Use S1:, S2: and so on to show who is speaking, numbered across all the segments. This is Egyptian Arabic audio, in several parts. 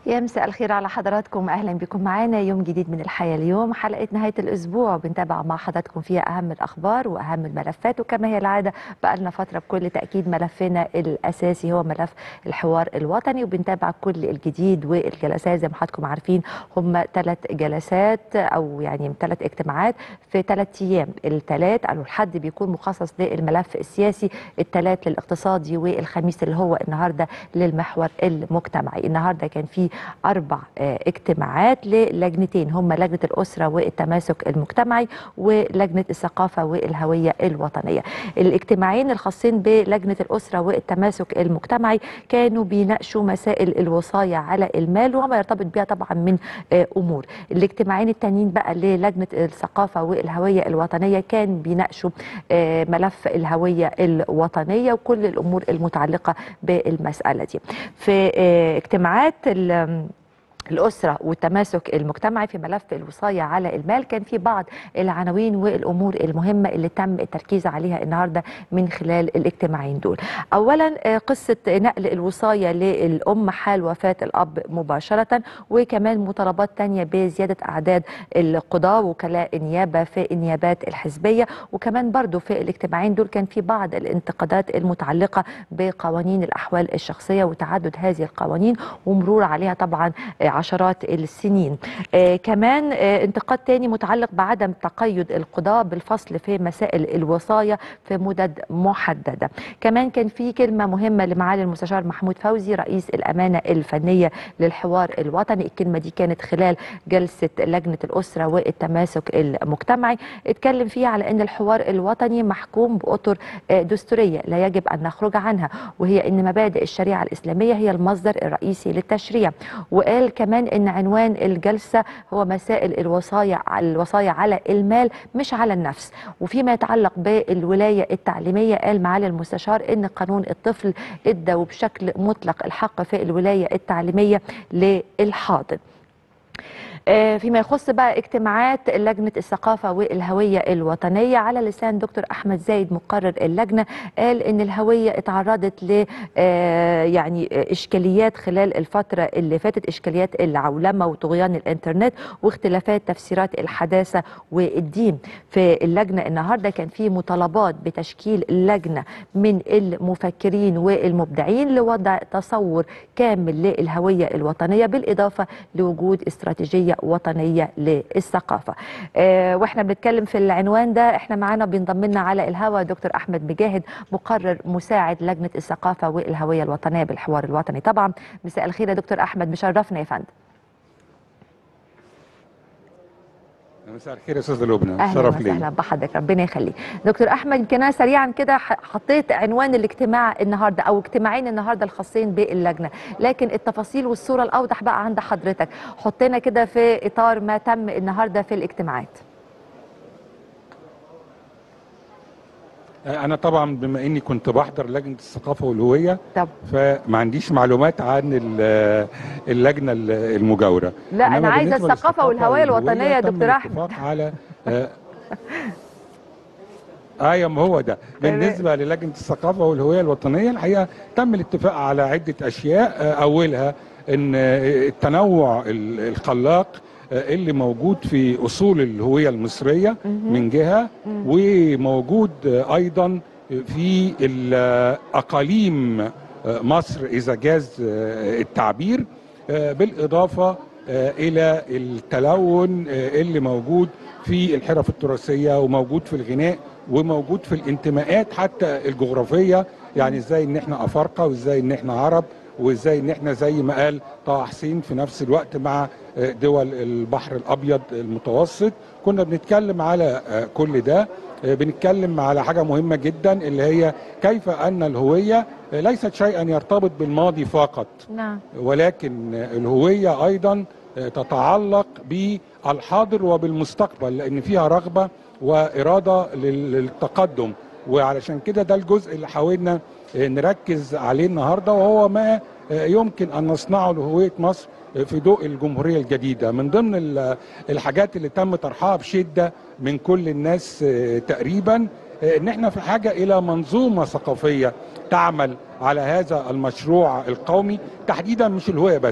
S1: يا مساء الخير على حضراتكم اهلا بكم معانا يوم جديد من الحياه اليوم حلقه نهايه الاسبوع بنتابع مع حضراتكم فيها اهم الاخبار واهم الملفات وكما هي العاده بقى لنا فتره بكل تاكيد ملفنا الاساسي هو ملف الحوار الوطني وبنتابع كل الجديد والجلسات زي ما حضراتكم عارفين هم ثلاث جلسات او يعني ثلاث اجتماعات في ثلاث ايام الثلاث او الحد بيكون مخصص للملف السياسي الثلاث للاقتصادي والخميس اللي هو النهارده للمحور المجتمعي النهارده كان في أربع اجتماعات للجنتين هم لجنة الأسرة والتماسك المجتمعي ولجنة الثقافة والهوية الوطنية الاجتماعين الخاصين بلجنة الأسرة والتماسك المجتمعي كانوا بيناقشوا مسائل الوصاية على المال وما يرتبط بها طبعا من أمور الاجتماعين التانيين بقى للجنة الثقافة والهوية الوطنية كان بيناقشوا ملف الهوية الوطنية وكل الأمور المتعلقة بالمسألة دي في اجتماعات الأسرة والتماسك المجتمعي في ملف الوصاية على المال كان في بعض العناوين والأمور المهمة اللي تم التركيز عليها النهاردة من خلال الاجتماعين دول أولا قصة نقل الوصاية للأم حال وفاة الأب مباشرة وكمان مطالبات تانية بزيادة أعداد القضاة وكلاء النيابة في النيابات الحزبية وكمان برضو في الاجتماعين دول كان في بعض الانتقادات المتعلقة بقوانين الأحوال الشخصية وتعدد هذه القوانين ومرور عليها طبعا عشرات السنين آه كمان آه انتقاد تاني متعلق بعدم تقيد القضاء بالفصل في مسائل الوصاية في مدد محددة كمان كان في كلمة مهمة لمعالي المستشار محمود فوزي رئيس الأمانة الفنية للحوار الوطني الكلمة دي كانت خلال جلسة لجنة الأسرة والتماسك المجتمعي اتكلم فيها على أن الحوار الوطني محكوم بأطر آه دستورية لا يجب أن نخرج عنها وهي أن مبادئ الشريعة الإسلامية هي المصدر الرئيسي للتشريع وقال كمان ان عنوان الجلسه هو مسائل الوصايا الوصايا على المال مش على النفس وفيما يتعلق بالولايه التعليميه قال معالي المستشار ان قانون الطفل ادى وبشكل مطلق الحق في الولايه التعليميه للحاضن فيما يخص بقى اجتماعات لجنة الثقافة والهوية الوطنية على لسان دكتور أحمد زايد مقرر اللجنة قال إن الهوية اتعرضت ل يعني إشكاليات خلال الفترة اللي فاتت إشكاليات العولمة وطغيان الإنترنت واختلافات تفسيرات الحداثة والدين في اللجنة النهاردة كان في مطالبات بتشكيل لجنة من المفكرين والمبدعين لوضع تصور كامل للهوية الوطنية بالإضافة لوجود استراتيجية وطنيه للثقافه آه واحنا بنتكلم في العنوان ده احنا معانا بينضم لنا على الهوا دكتور احمد مجاهد مقرر مساعد لجنه الثقافه والهويه الوطنيه بالحوار الوطني طبعا مساء الخير يا دكتور احمد مشرفنا يا فندم
S2: مساء الخير يا استاذ لبنى
S1: اهلا
S2: شرف لي
S1: وسهلا بحضرتك ربنا يخليك دكتور احمد يمكن انا سريعا كده حطيت عنوان الاجتماع النهارده او اجتماعين النهارده الخاصين باللجنه لكن التفاصيل والصوره الاوضح بقى عند حضرتك حطينا كده في اطار ما تم النهارده في الاجتماعات
S2: انا طبعا بما اني كنت بحضر لجنه الثقافه والهويه
S1: طب
S2: فما عنديش معلومات عن اللجنه المجاوره
S1: لا انا عايزه الثقافه والهويه الوطنيه يا دكتور
S2: احمد على آه ايوه ما هو ده بالنسبه للجنه الثقافه والهويه الوطنيه الحقيقه تم الاتفاق على عده اشياء اولها ان التنوع الخلاق اللي موجود في اصول الهويه المصريه من جهه وموجود ايضا في اقاليم مصر اذا جاز التعبير بالاضافه الى التلون اللي موجود في الحرف التراثيه وموجود في الغناء وموجود في الانتماءات حتى الجغرافيه يعني ازاي ان احنا افارقه وازاي ان احنا عرب وازاي ان احنا زي ما قال طه حسين في نفس الوقت مع دول البحر الابيض المتوسط كنا بنتكلم على كل ده بنتكلم على حاجه مهمه جدا اللي هي كيف ان الهويه ليست شيئا يرتبط بالماضي فقط
S1: نعم
S2: ولكن الهويه ايضا تتعلق بالحاضر وبالمستقبل لان فيها رغبه واراده للتقدم وعلشان كده ده الجزء اللي حاولنا نركز عليه النهارده وهو ما يمكن ان نصنعه لهويه مصر في ضوء الجمهوريه الجديده من ضمن الحاجات اللي تم طرحها بشده من كل الناس تقريبا ان احنا في حاجه الى منظومه ثقافيه تعمل على هذا المشروع القومي تحديدا مش الهويه بس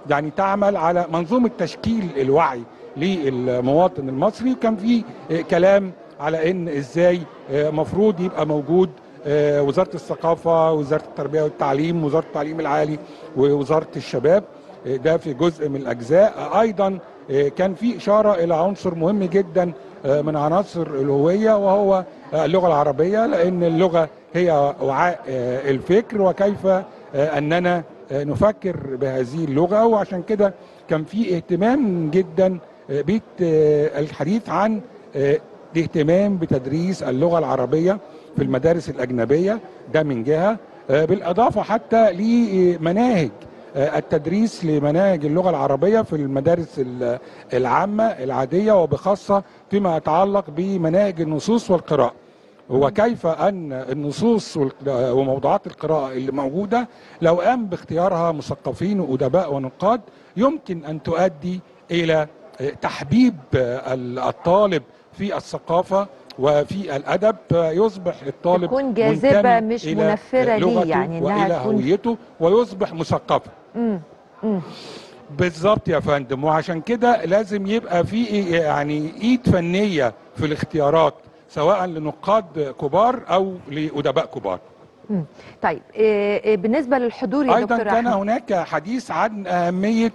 S2: يعني تعمل على منظومه تشكيل الوعي للمواطن المصري وكان في آه، كلام على ان ازاي آه، مفروض يبقى موجود آه، وزاره الثقافه وزاره التربيه والتعليم وزاره التعليم العالي ووزاره الشباب آه، ده في جزء من الاجزاء آه، ايضا آه، كان في اشاره الى عنصر مهم جدا آه، من عناصر الهويه وهو آه، اللغه العربيه لان اللغه هي وعاء آه، الفكر وكيف آه، اننا آه، نفكر بهذه اللغه وعشان كده كان في اهتمام جدا آه، بالحديث عن آه، الاهتمام بتدريس اللغه العربيه في المدارس الاجنبيه ده من جهه آه، بالاضافه حتى لمناهج آه، التدريس لمناهج اللغه العربيه في المدارس ال- العامه العاديه وبخاصه فيما يتعلق بمناهج النصوص والقراءه وكيف ان النصوص والق- وموضوعات القراءه اللي موجوده لو قام باختيارها مثقفين وادباء ونقاد يمكن ان تؤدي الى تحبيب الطالب في الثقافه وفي الادب يصبح الطالب
S1: تكون جاذبة
S2: منتمي
S1: مش
S2: إلى
S1: منفرة ليه،
S2: لغته
S1: يعني إنها
S2: والى
S1: تكون-
S2: هويته ويصبح مثقفا
S1: مم. مم.
S2: بالظبط يا فندم وعشان كده لازم يبقى في يعني ايد فنيه في الاختيارات سواء لنقاد كبار او لادباء كبار
S1: مم. طيب إيه إيه بالنسبه للحضور يا
S2: ايضا
S1: دكتور
S2: كان
S1: احمد
S2: هناك حديث عن اهميه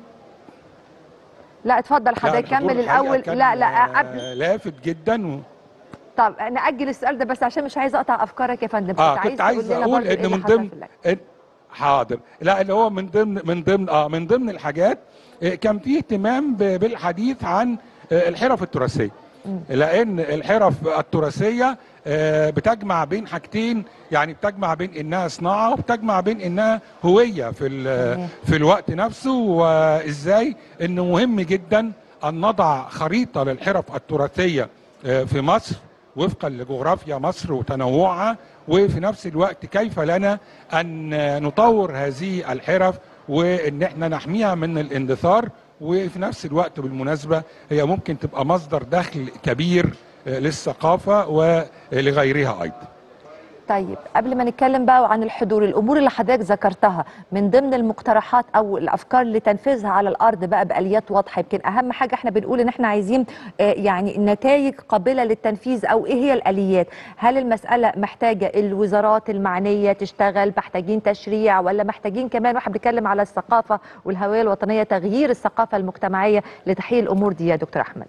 S1: لا اتفضل حضرتك
S2: لا،
S1: كمل
S2: الحضور الحقيقة
S1: الاول
S2: كان،
S1: لا لا
S2: آه،
S1: قبل
S2: لافت جدا و...
S1: طب ناجل السؤال ده بس عشان مش عايزه اقطع افكارك يا فندم
S2: اه كنت عايز
S1: تقول لنا
S2: اقول
S1: برضو إيه
S2: ان
S1: اللي
S2: من
S1: حصل
S2: ضمن
S1: في اللجنة.
S2: إن- حاضر لا اللي هو من ضمن من ضمن اه من ضمن الحاجات آه، كان في اهتمام ب- بالحديث عن آه، الحرف التراثيه لان الحرف التراثيه آه، بتجمع بين حاجتين يعني بتجمع بين انها صناعه وبتجمع بين انها هويه في ال-
S1: تمام.
S2: في الوقت نفسه وازاي انه مهم جدا ان نضع خريطه للحرف التراثيه آه، في مصر وفقا لجغرافيا مصر وتنوعها وفي نفس الوقت كيف لنا ان نطور هذه الحرف وان احنا نحميها من الاندثار وفي نفس الوقت بالمناسبه هي ممكن تبقى مصدر دخل كبير آه، للثقافه ولغيرها ايضا.
S1: طيب قبل ما نتكلم بقى عن الحضور الامور اللي حضرتك ذكرتها من ضمن المقترحات او الافكار لتنفيذها على الارض بقى باليات واضحه يمكن اهم حاجه احنا بنقول ان احنا عايزين آه، يعني نتائج قابله للتنفيذ او ايه هي الاليات هل المساله محتاجه الوزارات المعنيه تشتغل محتاجين تشريع ولا محتاجين كمان واحنا بنتكلم على الثقافه والهويه الوطنيه تغيير الثقافه المجتمعيه لتحقيق الامور دي يا دكتور احمد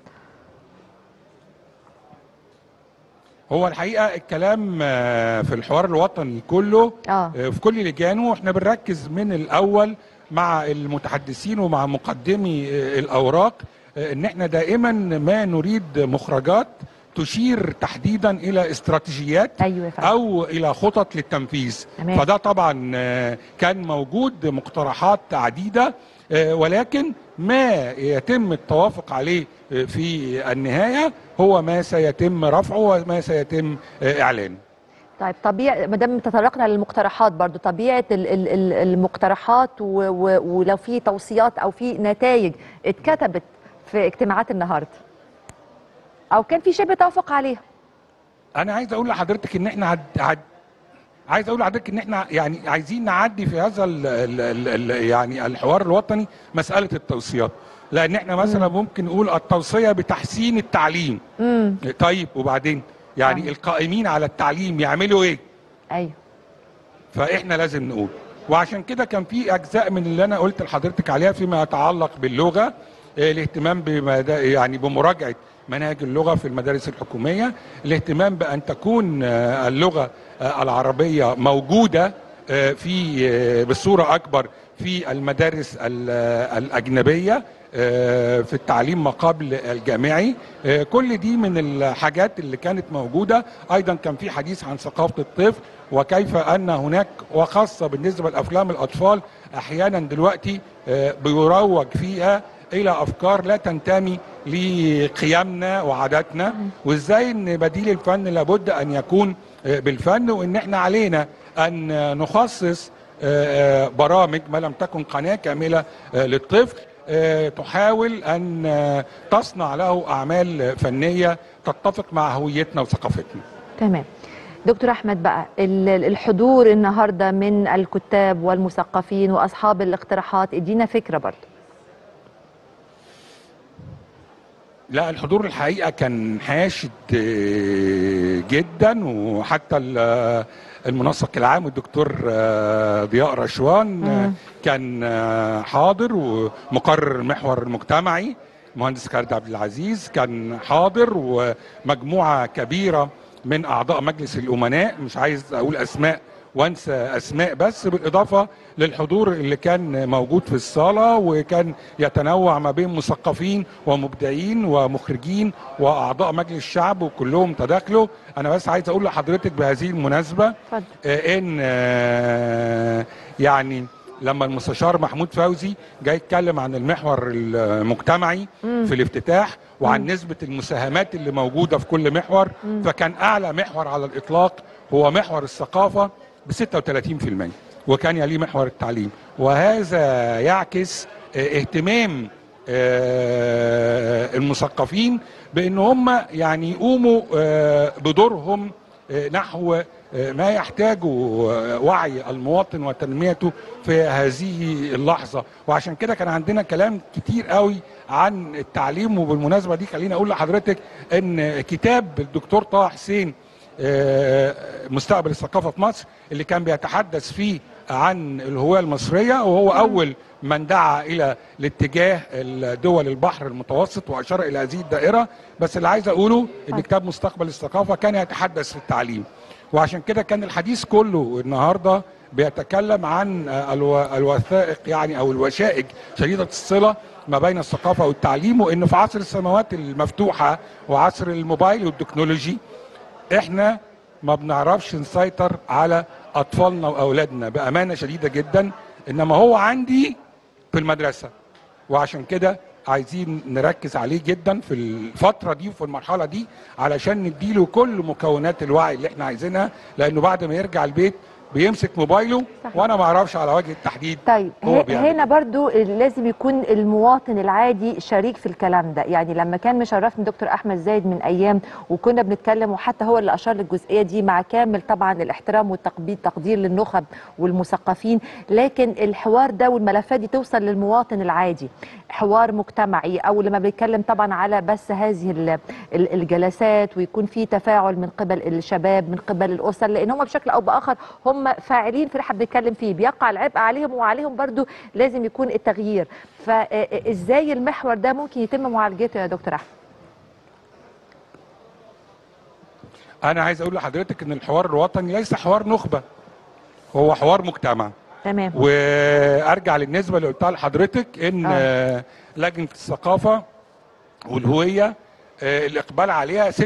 S2: هو الحقيقه الكلام آه، في الحوار الوطني كله
S1: اه
S2: آه، في كل لجانه احنا بنركز من الاول مع المتحدثين ومع مقدمي آه، الاوراق آه، ان احنا دائما ما نريد مخرجات تشير تحديدا الى استراتيجيات
S1: ايوه يا فندم
S2: او الى خطط للتنفيذ
S1: تمام.
S2: فده طبعا آه، كان موجود مقترحات عديده آه، ولكن ما يتم التوافق عليه آه، في النهايه هو ما سيتم رفعه وما سيتم آه، اعلانه
S1: طيب طبيعي ما دام تطرقنا للمقترحات برضو طبيعه ال- ال- ال- المقترحات و- و- ولو في توصيات او في نتائج اتكتبت في اجتماعات النهارده او كان في شبه توافق عليها
S2: انا عايز اقول لحضرتك ان احنا عد... عد... عايز اقول لحضرتك ان احنا يعني عايزين نعدي في هذا ال... ال... ال... ال... يعني الحوار الوطني مساله التوصيات لان احنا مثلا ممكن نقول التوصيه بتحسين التعليم
S1: امم
S2: طيب وبعدين يعني
S1: آه.
S2: القائمين على التعليم يعملوا ايه
S1: ايوه
S2: فاحنا لازم نقول وعشان كده كان في اجزاء من اللي انا قلت لحضرتك عليها فيما يتعلق باللغه آه، الاهتمام بمد... يعني بمراجعه مناهج اللغه في المدارس الحكوميه الاهتمام بان تكون آه، اللغه آه، العربيه موجوده آه، في آه، بصوره اكبر في المدارس ال- آه، الاجنبيه آه، في التعليم ما قبل الجامعي آه، كل دي من الحاجات اللي كانت موجوده ايضا كان في حديث عن ثقافه الطفل وكيف ان هناك وخاصه بالنسبه لافلام الاطفال احيانا دلوقتي آه، بيروج فيها الى افكار لا تنتمي لقيمنا وعاداتنا وازاي ان بديل الفن لابد ان يكون آه، بالفن وان احنا علينا ان آه، نخصص آه، آه، برامج ما لم تكن قناه كامله آه، للطفل آه، تحاول ان آه، تصنع له اعمال فنيه تتفق مع هويتنا وثقافتنا
S1: تمام دكتور احمد بقى ال- الحضور النهارده من الكتاب والمثقفين واصحاب الاقتراحات ادينا فكره برضو
S2: لا الحضور الحقيقه كان حاشد آه، جدا وحتى ال- المنسق العام الدكتور آه، ضياء رشوان آه،
S1: مم.
S2: كان آه، حاضر ومقرر المحور المجتمعي مهندس خالد عبد العزيز كان حاضر ومجموعه كبيره من اعضاء مجلس الامناء مش عايز اقول اسماء وانسى اسماء بس بالاضافه للحضور اللي كان موجود في الصاله وكان يتنوع ما بين مثقفين ومبدعين ومخرجين واعضاء مجلس الشعب وكلهم تداخلوا انا بس عايز اقول لحضرتك بهذه المناسبه
S1: اتفضل
S2: آه، ان آه، يعني لما المستشار محمود فوزي جاي يتكلم عن المحور المجتمعي
S1: مم.
S2: في الافتتاح وعن
S1: مم.
S2: نسبة المساهمات اللي موجودة في كل محور
S1: مم.
S2: فكان أعلى محور على الإطلاق هو محور الثقافة ب 36% وكان يليه محور التعليم وهذا يعكس آه، اهتمام آه، المثقفين بأن هم يعني يقوموا آه، بدورهم آه، نحو آه، ما يحتاجه آه، وعي المواطن وتنميته في هذه اللحظة وعشان كده كان عندنا كلام كتير قوي عن التعليم وبالمناسبة دي خليني أقول لحضرتك أن كتاب الدكتور طه حسين آه، مستقبل الثقافة في مصر اللي كان بيتحدث فيه عن الهوية المصرية وهو أول من دعا إلى الاتجاه دول البحر المتوسط وأشار إلى هذه الدائرة بس اللي عايز أقوله إن كتاب مستقبل الثقافة كان يتحدث في التعليم وعشان كده كان الحديث كله النهارده بيتكلم عن الو- الوثائق يعني او الوشائج شديده الصله ما بين الثقافه والتعليم وان في عصر السماوات المفتوحه وعصر الموبايل والتكنولوجي احنا ما بنعرفش نسيطر على اطفالنا واولادنا بامانه شديده جدا انما هو عندي في المدرسه وعشان كده عايزين نركز عليه جدا في الفترة دي وفي المرحلة دي علشان نديله كل مكونات الوعي اللي احنا عايزينها لانه بعد ما يرجع البيت بيمسك موبايله
S1: صحيح.
S2: وانا ما اعرفش على وجه التحديد
S1: طيب
S2: هو
S1: ه-
S2: بيعمل
S1: هنا برضو لازم يكون المواطن العادي شريك في الكلام ده يعني لما كان مشرفني دكتور احمد زايد من ايام وكنا بنتكلم وحتى هو اللي اشار للجزئيه دي مع كامل طبعا الاحترام والتقدير تقدير للنخب والمثقفين لكن الحوار ده والملفات دي توصل للمواطن العادي حوار مجتمعي او لما بنتكلم طبعا على بس هذه ال- ال- الجلسات ويكون في تفاعل من قبل الشباب من قبل الاسر لان هم بشكل او باخر هم فاعلين في اللي احنا بنتكلم فيه بيقع العبء عليهم وعليهم برضو لازم يكون التغيير فازاي المحور ده ممكن يتم معالجته يا دكتور احمد
S2: انا عايز اقول لحضرتك ان الحوار الوطني ليس حوار نخبة هو حوار مجتمع
S1: تمام
S2: وارجع للنسبة اللي قلتها لحضرتك ان
S1: آه.
S2: آه، لجنة الثقافة والهوية آه، الاقبال عليها 36%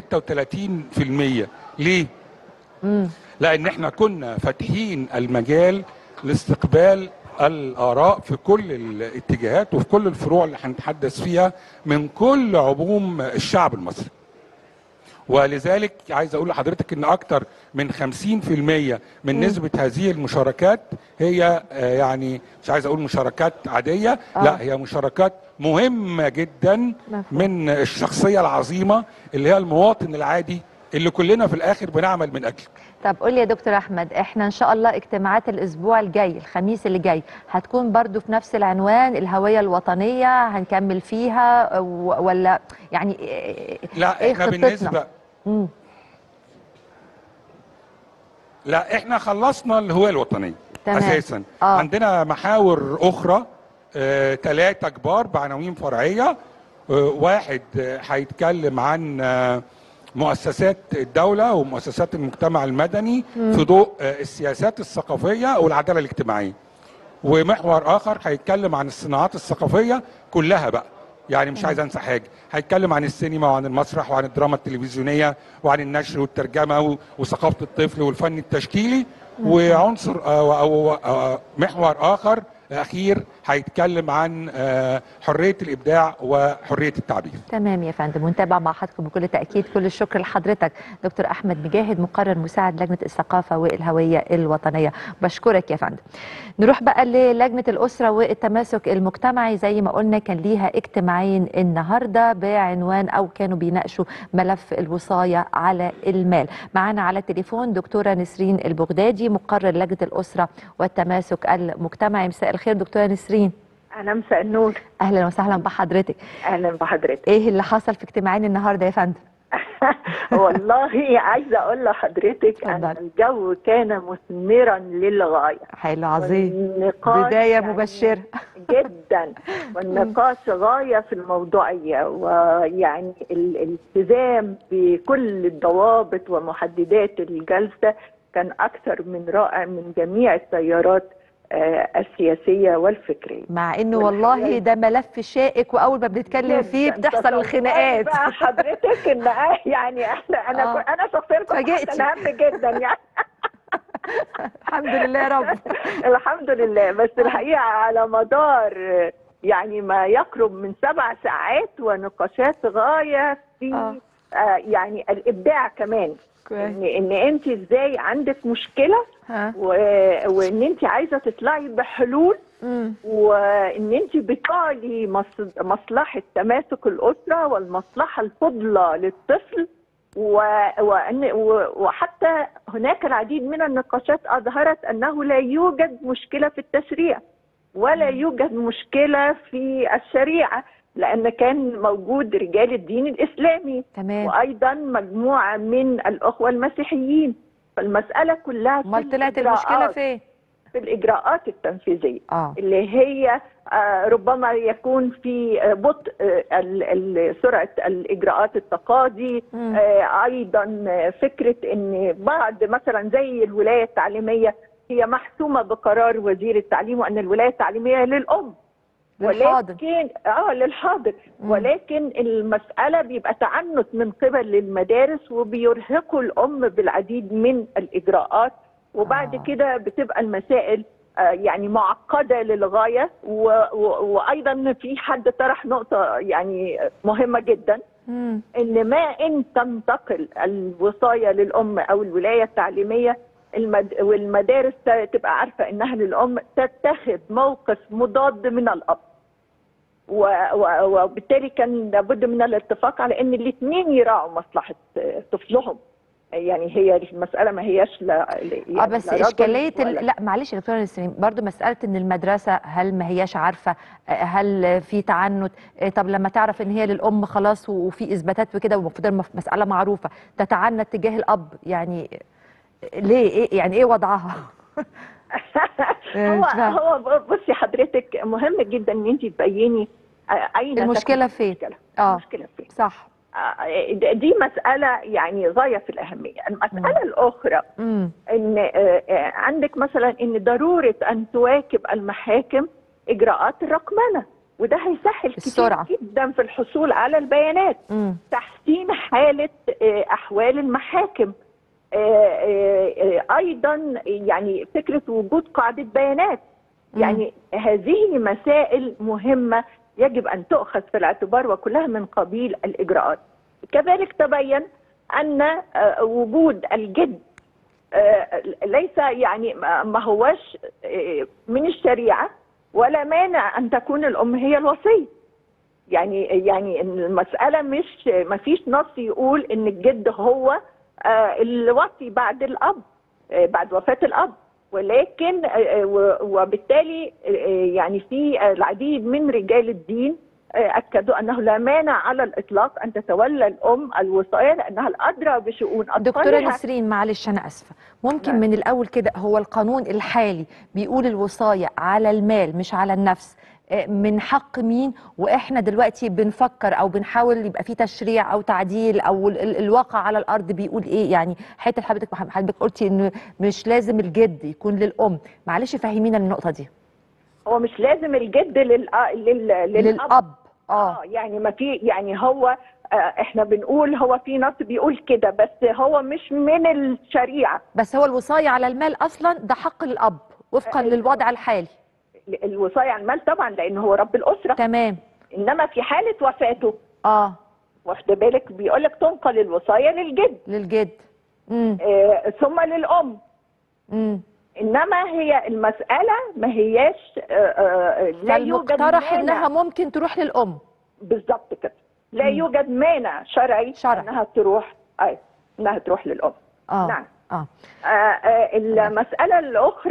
S2: ليه؟
S1: امم
S2: لان احنا كنا فاتحين المجال لاستقبال الاراء في كل الاتجاهات وفي كل الفروع اللي هنتحدث فيها من كل عموم الشعب المصري ولذلك عايز اقول لحضرتك ان اكتر من 50% من
S1: مم.
S2: نسبه هذه المشاركات هي آه، يعني مش عايز اقول مشاركات عاديه
S1: آه.
S2: لا هي مشاركات مهمه جدا
S1: مفهوم.
S2: من الشخصيه العظيمه اللي هي المواطن العادي اللي كلنا في الاخر بنعمل من اجله
S1: طب قول لي يا دكتور احمد احنا ان شاء الله اجتماعات الاسبوع الجاي الخميس اللي جاي هتكون برضو في نفس العنوان الهويه الوطنيه هنكمل فيها و- ولا يعني إيه-
S2: لا
S1: إيه
S2: احنا
S1: خطتنا؟
S2: بالنسبه
S1: مم.
S2: لا احنا خلصنا الهويه الوطنيه
S1: تمام.
S2: اساسا
S1: آه.
S2: عندنا محاور اخرى ثلاثه كبار بعناوين فرعيه آه، واحد آه، هيتكلم عن آه، مؤسسات الدوله ومؤسسات المجتمع المدني في ضوء آه، السياسات الثقافيه والعداله الاجتماعيه ومحور اخر هيتكلم عن الصناعات الثقافيه كلها بقى يعني مش عايز انسى حاجه هيتكلم عن السينما وعن المسرح وعن الدراما التلفزيونيه وعن النشر والترجمه و- وثقافه الطفل والفن التشكيلي وعنصر آه، او آه، محور اخر اخير هيتكلم عن آه، حريه الابداع وحريه التعبير
S1: تمام يا فندم ونتابع مع حضرتك بكل تاكيد كل الشكر لحضرتك دكتور احمد مجاهد مقرر مساعد لجنه الثقافه والهويه الوطنيه بشكرك يا فندم نروح بقى للجنه الاسره والتماسك المجتمعي زي ما قلنا كان ليها اجتماعين النهارده بعنوان او كانوا بيناقشوا ملف الوصايه على المال معانا على التليفون دكتوره نسرين البغدادي مقرر لجنه الاسره والتماسك المجتمعي مساء الخير دكتوره نسرين
S3: اهلا مساء النور
S1: اهلا وسهلا بحضرتك
S3: اهلا بحضرتك
S1: ايه اللي حصل في اجتماعين النهارده يا فندم
S3: والله عايزه اقول لحضرتك ان
S1: اتفضلي.
S3: الجو كان مثمرا للغايه
S1: حلو عظيم
S3: والنقاش
S1: بدايه
S3: يعني
S1: مبشره
S3: جدا والنقاش غايه في الموضوعيه ويعني ال- الالتزام بكل الضوابط ومحددات الجلسه كان اكثر من رائع من جميع التيارات آه، السياسيه والفكريه
S1: مع انه
S3: والحقيقة-
S1: والله ده ملف شائك واول ما بنتكلم فيه
S3: جداً.
S1: بتحصل
S3: تصوري
S1: الخناقات
S3: بقى حضرتك ان يعني احنا انا
S1: آه.
S3: انا شخصيا كنت
S1: فاجئتي.
S3: حاسة إن هم جدا يعني
S1: الحمد لله يا رب
S3: الحمد لله بس الحقيقه على مدار يعني ما يقرب من سبع ساعات ونقاشات غايه في
S1: آه.
S3: آه يعني الابداع كمان
S1: كويس
S3: ان ان انت ازاي عندك مشكله
S1: ها
S3: و... وان انت عايزه تطلعي بحلول
S1: مم.
S3: وان انت بتعلي مص- مصلحه تماسك الاسره والمصلحه الفضلى للطفل و... وأن... و... وحتى هناك العديد من النقاشات اظهرت انه لا يوجد مشكله في التشريع ولا يوجد مشكله في الشريعه لان كان موجود رجال الدين الاسلامي
S1: تمام
S3: وايضا مجموعه من الاخوه المسيحيين فالمساله كلها في
S1: امال طلعت المشكله
S3: الإجراءات-
S1: فين
S3: في الاجراءات التنفيذيه
S1: اه
S3: اللي هي آه، ربما يكون في آه، بطء آه، ال- ال- سرعه الاجراءات التقاضي
S1: مم.
S3: آه، ايضا آه، فكره ان بعض مثلا زي الولايه التعليميه هي محسومه بقرار وزير التعليم وان الولايه التعليميه للام
S1: للحاضر.
S3: ولكن اه للحاضر
S1: مم.
S3: ولكن المساله بيبقى تعنت من قبل المدارس وبيرهقوا الام بالعديد من الاجراءات وبعد
S1: آه.
S3: آه. كده بتبقى المسائل آه، يعني معقده للغايه و... و... وايضا في حد طرح نقطه يعني مهمه جدا
S1: مم.
S3: ان ما ان تنتقل الوصايه للام او الولايه التعليميه المد... والمدارس ت- تبقى عارفه انها للام تتخذ موقف مضاد من الاب و... و... وبالتالي كان لابد من الاتفاق على ان الاثنين يراعوا مصلحه آه، طفلهم يعني هي المساله ما هياش لا يعني
S1: اه بس
S3: لا رجل
S1: اشكاليه ال...
S3: ولا-
S1: لا معلش يا دكتوره نسرين برضو مساله ان المدرسه هل ما هياش عارفه آه، هل في تعنت آه، طب لما تعرف ان هي للام خلاص و- وفي اثباتات وكده والمفروض المف- مساله معروفه تتعنت تجاه الاب يعني ليه ايه يعني ايه وضعها
S3: هو
S1: مش فاهمة.
S3: هو بصي حضرتك مهم جدا ان انت تبيني آه، اين
S1: المشكلة
S3: تكمن
S1: فين؟
S3: المشكله
S1: اه
S3: المشكله فين
S1: صح
S3: آه، دي مسألة يعني غاية في الأهمية المسألة الأخرى
S1: امم
S3: أن آه، آه، عندك مثلا أن ضرورة أن تواكب المحاكم إجراءات الرقمنة وده هيسهل
S1: السرعة.
S3: كتير جدا في الحصول على البيانات
S1: امم
S3: تحسين حالة آه، أحوال المحاكم آه، آه، آه، أيضا يعني فكرة وجود قاعدة بيانات
S1: مم.
S3: يعني هذه مسائل مهمة يجب أن تؤخذ في الاعتبار وكلها من قبيل الإجراءات كذلك تبين أن آه، وجود الجد آه، ليس يعني ما ما هوش آه، من الشريعة ولا مانع أن تكون الأم هي الوصية يعني يعني إن المسألة مش ما فيش نص يقول إن الجد هو آه، الوصي بعد الأب آه، بعد وفاة الأب ولكن آه، آه، و- وبالتالي آه، يعني في العديد من رجال الدين آه، أكدوا أنه لا مانع على الإطلاق أن تتولى الأم الوصاية لأنها الأدرى بشؤون
S1: دكتورة
S3: أطفالها
S1: نسرين معلش أنا آسفة ممكن
S3: نعم.
S1: من الأول كده هو القانون الحالي بيقول الوصاية على المال مش على النفس آه، من حق مين واحنا دلوقتي بنفكر او بنحاول يبقى في تشريع او تعديل او ال- ال- الواقع على الارض بيقول ايه يعني حته حضرتك حضرتك قلتي انه مش لازم الجد يكون للام معلش فهمينا النقطه دي
S3: هو مش لازم الجد لل... لل... للأب
S1: للاب اه
S3: اه يعني ما في يعني هو آه احنا بنقول هو في نص بيقول كده بس هو مش من الشريعه
S1: بس هو الوصايه على المال اصلا ده حق للاب وفقا
S3: آه،
S1: للوضع الحالي
S3: الوصايه على المال طبعا لان هو رب الاسره
S1: تمام
S3: انما في حاله وفاته
S1: اه
S3: واخد بالك بيقول لك تنقل الوصايه للجد
S1: للجد امم
S3: آه ثم للام
S1: امم
S3: انما هي المساله ما هياش آه آه لا يوجد
S1: فالمقترح
S3: مانع
S1: انها ممكن تروح للام
S3: بالظبط كده لا
S1: مم.
S3: يوجد مانع شرعي
S1: شرعي.
S3: انها تروح اي انها تروح للام
S1: اه
S3: نعم.
S1: اه
S3: آه، آه، المسألة الأخرى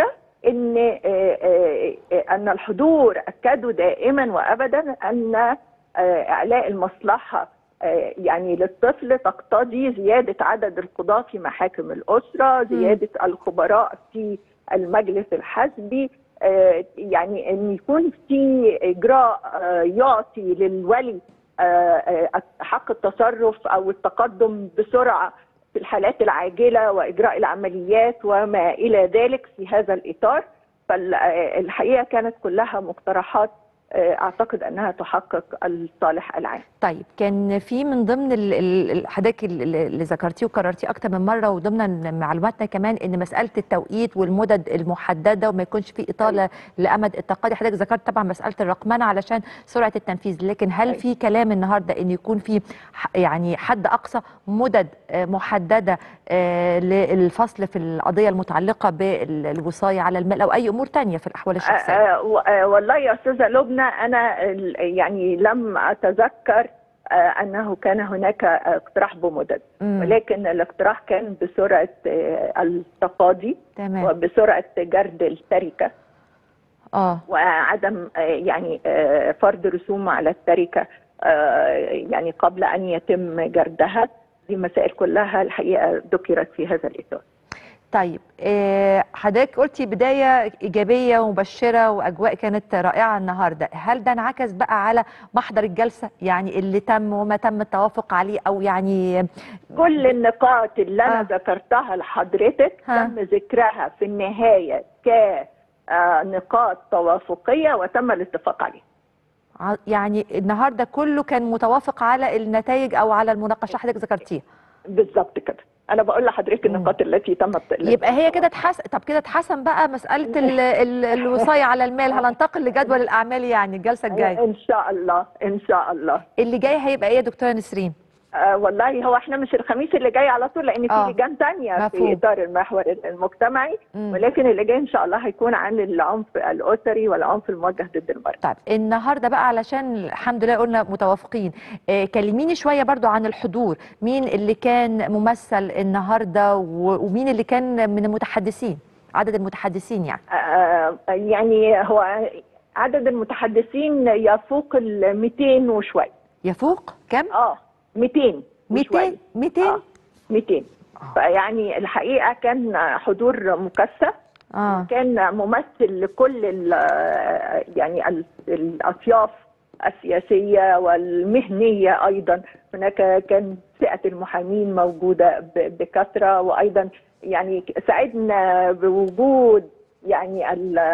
S3: ان آه، آه، آه، ان الحضور اكدوا دائما وابدا ان آه، اعلاء المصلحه آه، يعني للطفل تقتضي زياده عدد القضاه في محاكم الاسره، زياده الخبراء في المجلس الحزبي آه، يعني ان يكون في اجراء آه، يعطي للولي آه، آه، حق التصرف او التقدم بسرعه في الحالات العاجله واجراء العمليات وما الى ذلك في هذا الاطار فالحقيقه كانت كلها مقترحات آه، اعتقد انها تحقق الصالح العام
S1: طيب كان في من ضمن ال- ال- ال- حضرتك ال- ال- اللي ذكرتيه وكررتيه اكتر من مره وضمن معلوماتنا كمان ان مساله التوقيت والمدد المحدده وما يكونش في اطاله لامد التقاضي حضرتك ذكرت طبعا مساله الرقمنه علشان سرعه التنفيذ لكن هل
S3: أيوة.
S1: في كلام النهارده ان يكون في ح- يعني حد اقصى مدد آه، محدده آه، للفصل في القضيه المتعلقه بالوصايه على المال او اي امور تانية في الاحوال الشخصيه
S3: آه، آه، و- آه، والله يا استاذه لبنى انا ال- يعني لم اتذكر آه، انه كان هناك اقتراح بمدد
S1: مم،
S3: ولكن الاقتراح كان بسرعه آه، التقاضي
S1: تمام
S3: وبسرعه جرد التركه
S1: اه
S3: وعدم آه، يعني آه، فرض رسوم على التركه آه، يعني قبل ان يتم جردها دي مسائل كلها الحقيقه ذكرت في هذا الاطار
S1: طيب آه، حضرتك قلتي بداية إيجابية ومبشرة وأجواء كانت رائعة النهاردة هل ده انعكس بقى على محضر الجلسة يعني اللي تم وما تم التوافق عليه أو يعني
S3: كل النقاط اللي انا
S1: آه.
S3: ذكرتها لحضرتك
S1: ها.
S3: تم ذكرها في النهايه كنقاط توافقيه وتم الاتفاق عليها
S1: ع- يعني النهاردة كله كان متوافق على النتائج أو على المناقشة حضرتك ذكرتيها
S3: بالظبط كده انا بقول لحضرتك
S1: مم.
S3: النقاط التي تمت
S1: يبقى هي كده اتحسن طب كده اتحسن بقى مسألة ال... ال... الوصاية على المال هننتقل لجدول الأعمال يعني الجلسة الجاية
S3: ان شاء الله ان شاء الله
S1: اللي جاي هيبقى إيه يا دكتورة نسرين؟
S3: آه والله هو احنا مش الخميس اللي جاي على طول لان
S1: آه.
S3: في لجان تانية
S1: مفهوم.
S3: في اطار المحور المجتمعي
S1: مم.
S3: ولكن اللي جاي ان شاء الله هيكون عن العنف الاسري والعنف الموجه ضد المراه
S1: طيب النهارده بقى علشان الحمد لله قلنا متوافقين آه كلميني شويه برضو عن الحضور مين اللي كان ممثل النهارده و- ومين اللي كان من المتحدثين عدد المتحدثين يعني
S3: آه يعني هو عدد المتحدثين يفوق ال 200 وشوي
S1: يفوق كم
S3: اه 200
S1: 200
S3: وشوي.
S1: 200
S3: آه 200 فيعني الحقيقه كان حضور مكثف
S1: اه
S3: كان ممثل لكل ال- يعني ال- الاطياف السياسيه والمهنيه ايضا هناك كان فئه المحامين موجوده ب- بكثره وايضا يعني سعدنا بوجود يعني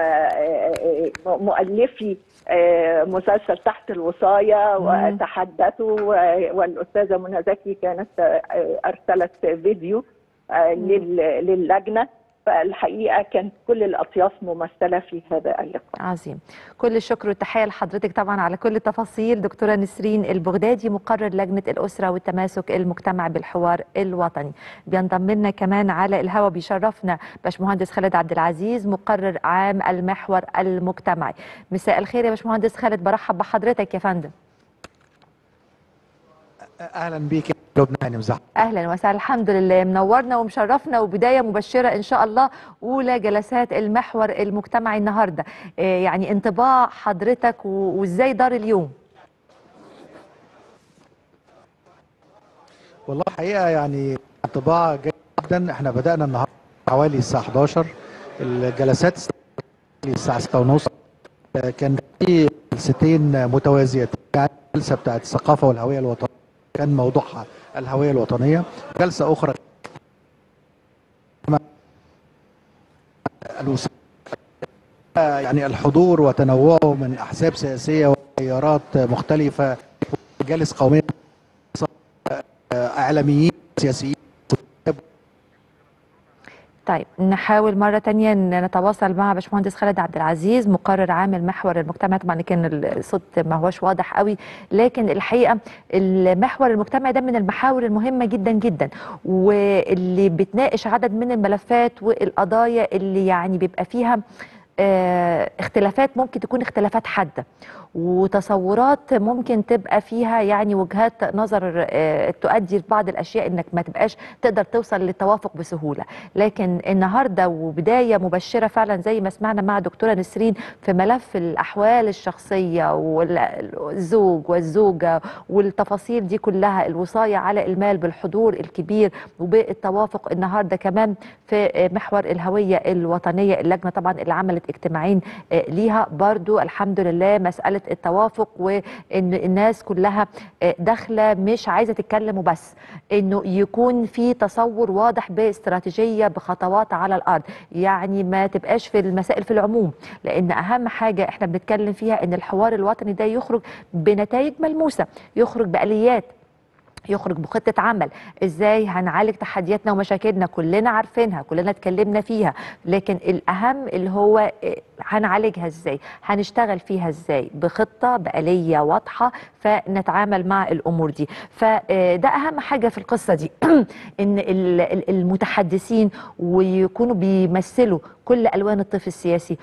S3: ال- مؤلفي مسلسل تحت الوصايه
S1: مم.
S3: وتحدثوا والاستاذه منى زكي كانت ارسلت فيديو لل- للجنه فالحقيقه كانت كل الاطياف ممثله في هذا اللقاء
S1: عظيم كل الشكر والتحيه لحضرتك طبعا على كل التفاصيل دكتوره نسرين البغدادي مقرر لجنه الاسره والتماسك المجتمعي بالحوار الوطني بينضم لنا كمان على الهوا بيشرفنا باشمهندس خالد عبد العزيز مقرر عام المحور المجتمعي مساء الخير يا باشمهندس خالد برحب بحضرتك يا فندم
S4: اهلا بيك يا لبنى هاني مزح
S1: اهلا وسهلا الحمد لله منورنا ومشرفنا وبدايه مبشره ان شاء الله اولى جلسات المحور المجتمعي النهارده آه، يعني انطباع حضرتك و- وازاي دار اليوم
S4: والله الحقيقه يعني انطباع جيد جدا احنا بدانا النهارده حوالي الساعه 11 الجلسات استمرت الساعه 6 ونص كان في جلستين متوازيتين يعني الجلسه بتاعت الثقافه والهويه الوطنيه كان موضوعها الهويه الوطنيه جلسه اخرى الوصول يعني الحضور وتنوعه من احزاب سياسيه وتيارات مختلفه مجالس قوميه اعلاميين سياسيين
S1: طيب نحاول مرة تانية ان نتواصل مع باشمهندس خالد عبد العزيز مقرر عام المحور المجتمعي طبعا كان الصوت ما هوش واضح قوي لكن الحقيقة المحور المجتمعي ده من المحاور المهمة جدا جدا واللي بتناقش عدد من الملفات والقضايا اللي يعني بيبقى فيها آه، اختلافات ممكن تكون اختلافات حاده وتصورات ممكن تبقى فيها يعني وجهات نظر آه، تؤدي في بعض الاشياء انك ما تبقاش تقدر توصل للتوافق بسهوله لكن النهارده وبدايه مبشره فعلا زي ما سمعنا مع دكتوره نسرين في ملف الاحوال الشخصيه والزوج والزوجه والتفاصيل دي كلها الوصايه على المال بالحضور الكبير وبالتوافق النهارده كمان في محور الهويه الوطنيه اللجنه طبعا اللي عملت اجتماعين آه، ليها برضو الحمد لله مساله التوافق وان الناس كلها آه، داخله مش عايزه تتكلم وبس انه يكون في تصور واضح باستراتيجيه بخطوات على الارض يعني ما تبقاش في المسائل في العموم لان اهم حاجه احنا بنتكلم فيها ان الحوار الوطني ده يخرج بنتائج ملموسه يخرج باليات يخرج بخطة عمل ازاي هنعالج تحدياتنا ومشاكلنا كلنا عارفينها كلنا اتكلمنا فيها لكن الاهم اللي هو إيه، هنعالجها ازاي هنشتغل فيها ازاي بخطة بآلية واضحة فنتعامل مع الامور دي فده اهم حاجة في القصة دي ان ال- ال- المتحدثين ويكونوا بيمثلوا كل الوان الطيف السياسي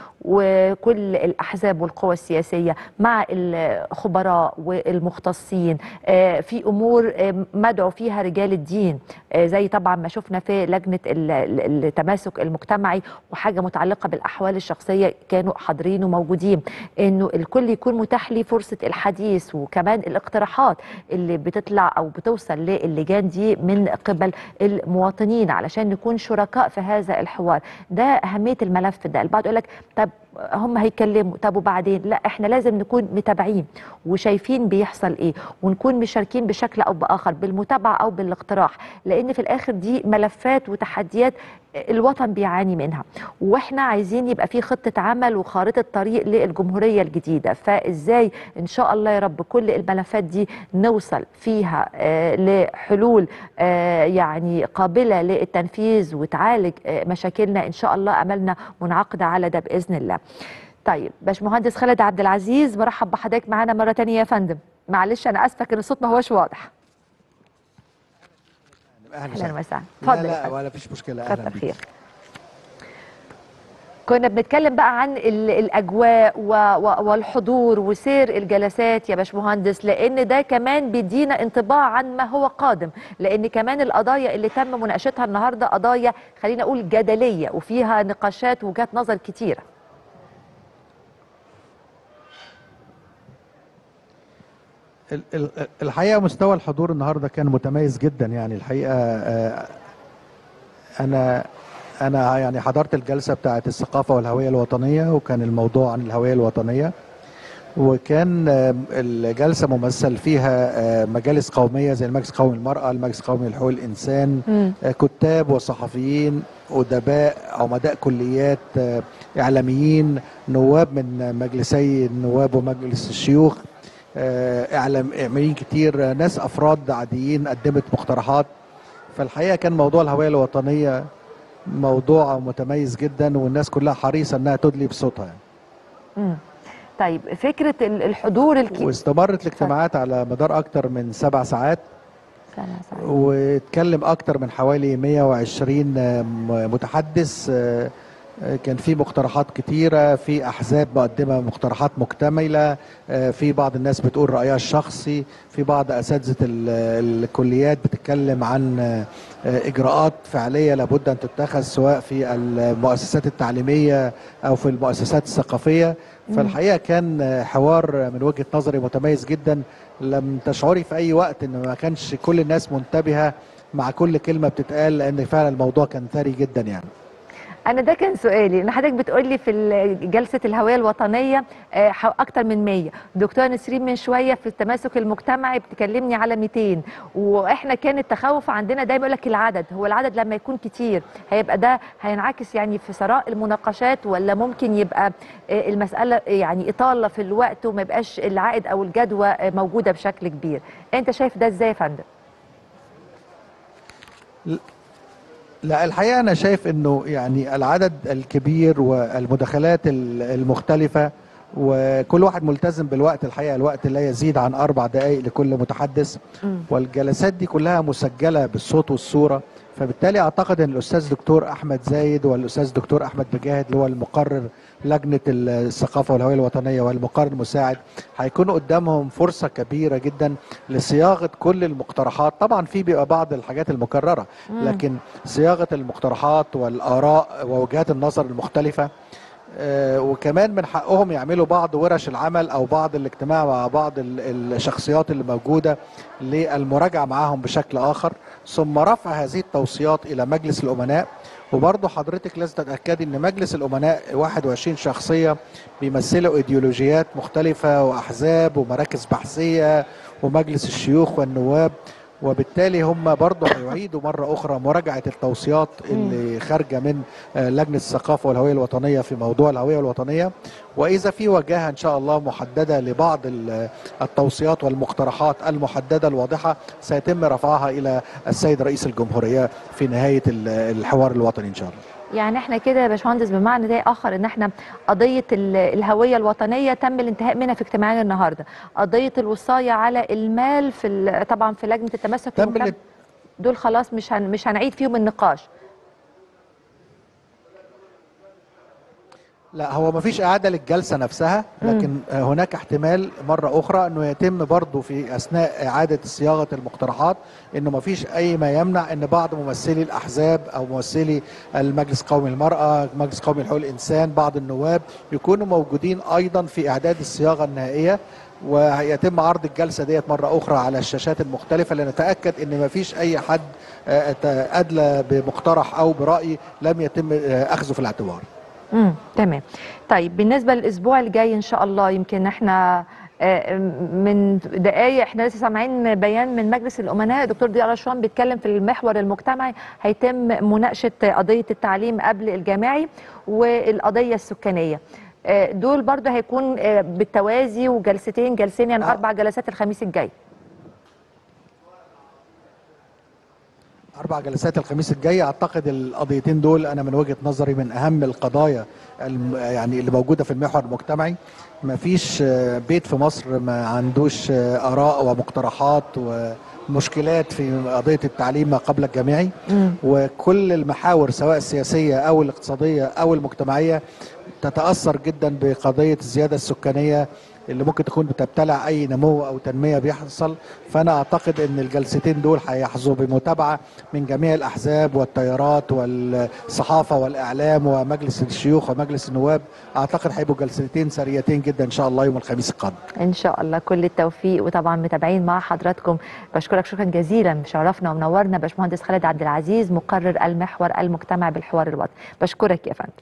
S1: وكل الاحزاب والقوى السياسيه مع الخبراء والمختصين آه، في امور آه، مدعو فيها رجال الدين آه، زي طبعا ما شفنا في لجنه ال- ال- التماسك المجتمعي وحاجه متعلقه بالاحوال الشخصيه كانوا حاضرين وموجودين انه الكل يكون متاح ليه فرصه الحديث وكمان الاقتراحات اللي بتطلع او بتوصل للجان دي من قبل المواطنين علشان نكون شركاء في هذا الحوار ده اهميه الملف ده البعض يقول لك طب هم هيتكلموا طب وبعدين لا احنا لازم نكون متابعين وشايفين بيحصل ايه ونكون مشاركين بشكل او باخر بالمتابعه او بالاقتراح لان في الاخر دي ملفات وتحديات الوطن بيعاني منها واحنا عايزين يبقى في خطه عمل وخارطه طريق للجمهوريه الجديده فازاي ان شاء الله يا رب كل الملفات دي نوصل فيها آه لحلول آه يعني قابله للتنفيذ وتعالج آه مشاكلنا ان شاء الله املنا منعقده على ده باذن الله طيب باشمهندس خالد عبد العزيز برحب بحضرتك معانا مره تانية يا فندم معلش انا اسفه ان الصوت ما هوش واضح
S4: اهلا
S1: اهلا
S4: وسهلا
S1: وسهلا
S4: لا
S1: اتفضل يا
S4: لا
S1: فندم.
S4: ولا فيش مشكله اهلا
S1: كتر
S4: بيك.
S1: خير كنا بنتكلم بقى عن ال- الاجواء و- و- والحضور وسير الجلسات يا باشمهندس لان ده كمان بيدينا انطباع عن ما هو قادم لان كمان القضايا اللي تم مناقشتها النهارده قضايا خلينا اقول جدليه وفيها نقاشات وجهات نظر كتيره
S4: ال- ال- الحقيقه مستوى الحضور النهارده كان متميز جدا يعني الحقيقه آه، انا انا يعني حضرت الجلسه بتاعه الثقافه والهويه الوطنيه وكان الموضوع عن الهويه الوطنيه وكان آه، الجلسه ممثل فيها آه، مجالس قوميه زي المجلس القومي للمراه المجلس القومي لحقوق الانسان
S1: مم.
S4: آه، كتاب وصحفيين ادباء عمداء كليات آه، اعلاميين نواب من مجلسي النواب ومجلس الشيوخ آه، اعلام اعلاميين كتير آه، ناس افراد عاديين قدمت مقترحات فالحقيقه كان موضوع الهويه الوطنيه موضوع متميز جدا والناس كلها حريصه انها تدلي بصوتها يعني.
S1: مم. طيب فكره ال- الحضور الكبير
S4: واستمرت الاجتماعات على مدار اكتر من سبع ساعات واتكلم اكتر من حوالي 120 م- متحدث آه، آه، كان في مقترحات كتيرة في أحزاب مقدمة مقترحات مكتملة آه، في بعض الناس بتقول رأيها الشخصي في بعض أساتذة ال- الكليات بتتكلم عن آه، إجراءات فعلية لابد أن تتخذ سواء في المؤسسات التعليمية أو في المؤسسات الثقافية فالحقيقة كان آه، حوار من وجهة نظري متميز جدا لم تشعري في أي وقت أن ما كانش كل الناس منتبهة مع كل كلمة بتتقال لأن فعلا الموضوع كان ثري جدا يعني
S1: انا ده كان سؤالي ان حضرتك بتقولي في ال- جلسه الهويه الوطنيه آه، حو- اكتر من 100 دكتوره نسرين من شويه في التماسك المجتمعي بتكلمني على 200 واحنا كان التخوف عندنا دايما يقول لك العدد هو العدد لما يكون كتير هيبقى ده هينعكس يعني في ثراء المناقشات ولا ممكن يبقى آه، المساله يعني اطاله في الوقت وما يبقاش العائد او الجدوى آه، موجوده بشكل كبير انت شايف ده ازاي يا فندم
S4: لا الحقيقة أنا شايف أنه يعني العدد الكبير والمداخلات ال- المختلفة وكل واحد ملتزم بالوقت الحقيقة الوقت لا يزيد عن أربع دقائق لكل متحدث
S1: مم.
S4: والجلسات دي كلها مسجلة بالصوت والصورة فبالتالي اعتقد ان الاستاذ دكتور احمد زايد والاستاذ دكتور احمد بجاهد اللي هو المقرر لجنه الثقافه والهويه الوطنيه والمقرر المساعد هيكونوا قدامهم فرصه كبيره جدا لصياغه كل المقترحات طبعا في بيبقى بعض الحاجات المكرره لكن صياغه المقترحات والاراء ووجهات النظر المختلفه آه، وكمان من حقهم يعملوا بعض ورش العمل او بعض الاجتماع مع بعض ال- الشخصيات اللي موجوده للمراجعه معاهم بشكل اخر ثم رفع هذه التوصيات الى مجلس الامناء وبرضه حضرتك لازم تتاكدي ان مجلس الامناء 21 شخصيه بيمثلوا ايديولوجيات مختلفه واحزاب ومراكز بحثيه ومجلس الشيوخ والنواب وبالتالي هم برضه هيعيدوا مرة أخرى مراجعة التوصيات اللي خارجة من آه، لجنة الثقافة والهوية الوطنية في موضوع الهوية الوطنية وإذا في وجهة إن شاء الله محددة لبعض ال- التوصيات والمقترحات المحددة الواضحة سيتم رفعها إلى السيد رئيس الجمهورية في نهاية ال- الحوار الوطني إن شاء الله
S1: يعني احنا كده يا باشمهندس بمعنى ده اخر ان احنا قضيه ال- الهويه الوطنيه تم الانتهاء منها في اجتماعنا النهارده قضيه الوصايه على المال في ال- طبعا في لجنه التمسك
S4: تم
S1: بالمجتمع.
S4: الات-
S1: دول خلاص مش هن مش هنعيد فيهم النقاش
S4: لا هو ما فيش إعادة للجلسة نفسها لكن آه، هناك احتمال مرة أخرى أنه يتم برضه في أثناء إعادة صياغة المقترحات أنه ما فيش أي ما يمنع أن بعض ممثلي الأحزاب أو ممثلي المجلس القومي للمرأة مجلس قومي لحقوق الإنسان بعض النواب يكونوا موجودين أيضا في إعداد الصياغة النهائية ويتم عرض الجلسة ديت مرة أخرى على الشاشات المختلفة لنتأكد أن ما فيش أي حد آه، أدلى بمقترح أو برأي لم يتم آه، أخذه في الاعتبار
S1: امم تمام طيب بالنسبه للاسبوع الجاي ان شاء الله يمكن احنا آه، من دقايق احنا لسه سامعين بيان من مجلس الامناء دكتور ضياء رشوان بيتكلم في المحور المجتمعي هيتم مناقشه قضيه التعليم قبل الجامعي والقضيه السكانيه آه، دول برضه هيكون آه، بالتوازي وجلستين جلسين يعني
S4: آه.
S1: اربع جلسات الخميس الجاي
S4: أربع جلسات الخميس الجاي أعتقد القضيتين دول أنا من وجهة نظري من أهم القضايا الم- يعني اللي موجودة في المحور المجتمعي ما فيش آه، بيت في مصر ما عندوش آه، آراء ومقترحات ومشكلات في قضية التعليم ما قبل الجامعي
S1: مم.
S4: وكل المحاور سواء السياسية أو الاقتصادية أو المجتمعية تتأثر جدا بقضية الزيادة السكانية اللي ممكن تكون بتبتلع أي نمو أو تنمية بيحصل فأنا أعتقد أن الجلستين دول هيحظوا بمتابعة من جميع الأحزاب والتيارات والصحافة والإعلام ومجلس الشيوخ ومجلس النواب أعتقد هيبقوا جلستين سريتين جدا إن شاء الله يوم الخميس القادم
S1: ان شاء الله كل التوفيق وطبعا متابعين مع حضراتكم بشكرك شكرا جزيلا مشرفنا ومنورنا باشمهندس خالد عبد العزيز مقرر المحور المجتمع بالحوار الوطني بشكرك يا فندم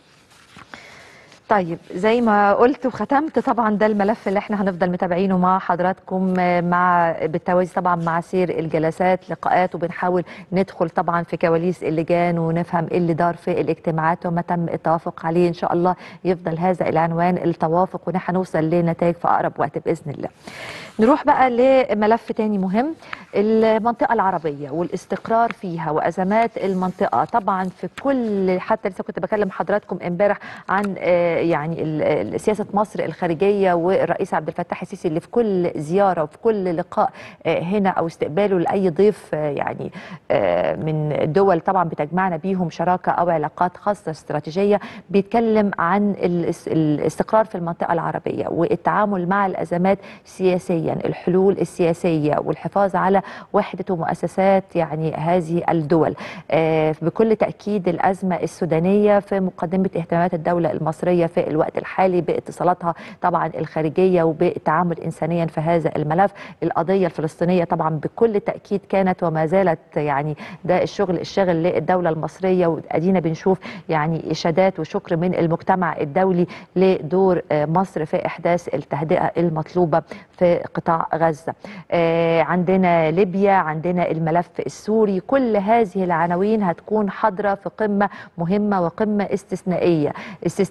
S1: طيب زي ما قلت وختمت طبعا ده الملف اللي احنا هنفضل متابعينه مع حضراتكم آه، مع بالتوازي طبعا مع سير الجلسات لقاءات وبنحاول ندخل طبعا في كواليس اللجان ونفهم ايه اللي دار في الاجتماعات وما تم التوافق عليه ان شاء الله يفضل هذا العنوان التوافق ونحن نوصل لنتائج في اقرب وقت باذن الله. نروح بقى لملف تاني مهم المنطقة العربية والاستقرار فيها وأزمات المنطقة طبعا في كل حتى لسه كنت بكلم حضراتكم امبارح عن آه، يعني ال- ال- سياسة مصر الخارجية والرئيس عبد الفتاح السيسي اللي في كل زيارة وفي كل لقاء آه، هنا أو استقباله لأي ضيف آه، يعني آه، من دول طبعا بتجمعنا بيهم شراكة أو علاقات خاصة استراتيجية بيتكلم عن الاس- الاستقرار في المنطقة العربية والتعامل مع الأزمات سياسيا الحلول السياسية والحفاظ على وحدة ومؤسسات يعني هذه الدول آه، بكل تأكيد الأزمة السودانية في مقدمة اهتمامات الدولة المصرية في الوقت الحالي باتصالاتها طبعا الخارجية وبالتعامل إنسانيا في هذا الملف القضية الفلسطينية طبعا بكل تأكيد كانت وما زالت يعني ده الشغل الشاغل للدولة المصرية وأدينا بنشوف يعني إشادات وشكر من المجتمع الدولي لدور آه، مصر في إحداث التهدئة المطلوبة في قطاع غزة آه، عندنا ليبيا عندنا الملف السوري كل هذه العناوين هتكون حاضرة في قمة مهمة وقمة استثنائية استثنائية من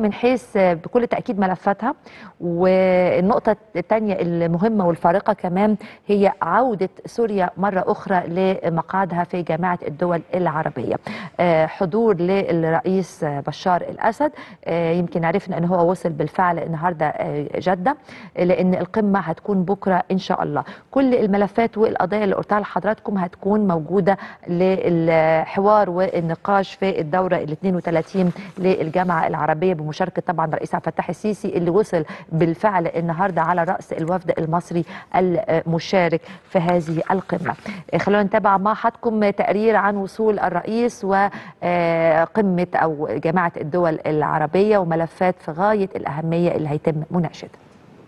S1: من حيث بكل تاكيد ملفاتها والنقطه الثانيه المهمه والفارقه كمان هي عوده سوريا مره اخرى لمقعدها في جامعه الدول العربيه آه، حضور للرئيس بشار الاسد آه، يمكن عرفنا ان هو وصل بالفعل النهارده آه، جده لان القمه هتكون بكره ان شاء الله كل الملفات والقضايا اللي قلتها لحضراتكم هتكون موجوده للحوار والنقاش في الدوره ال 32 للجامعه العربيه بمشاركه طبعا الرئيس عبد الفتاح السيسي اللي وصل بالفعل النهارده على راس الوفد المصري المشارك في هذه القمه خلونا نتابع مع حضراتكم تقرير عن وصول الرئيس وقمه او جامعه الدول العربيه وملفات في غايه الاهميه اللي هيتم مناقشتها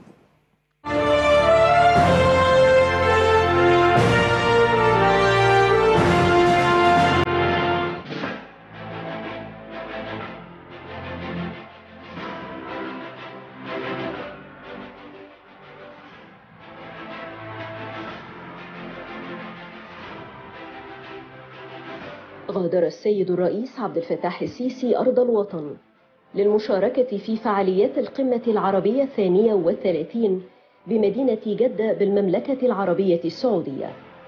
S5: غادر السيد الرئيس عبد الفتاح السيسي أرض الوطن للمشاركة في فعاليات القمة العربية الثانية والثلاثين بمدينة جدة بالمملكة العربية السعودية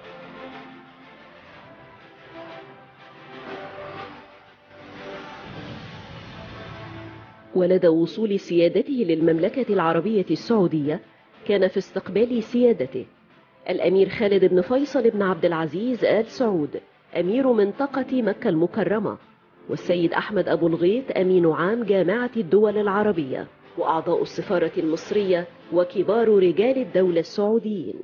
S5: ولدى وصول سيادته للمملكة العربية السعودية كان في استقبال سيادته الأمير خالد بن فيصل بن عبد العزيز آل سعود أمير منطقة مكة المكرمة والسيد أحمد أبو الغيط أمين عام جامعة الدول العربية وأعضاء السفارة المصرية وكبار رجال الدولة السعوديين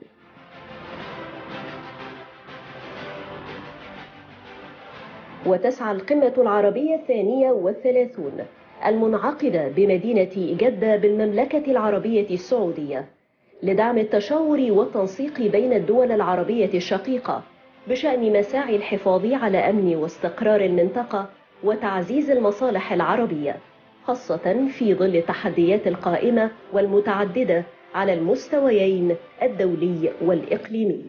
S5: وتسعى القمة العربية الثانية والثلاثون المنعقدة بمدينة جدة بالمملكة العربية السعودية لدعم التشاور والتنسيق بين الدول العربية الشقيقة بشأن مساعي الحفاظ على أمن واستقرار المنطقة وتعزيز المصالح العربية خاصة في ظل التحديات القائمة والمتعددة على المستويين الدولي والإقليمي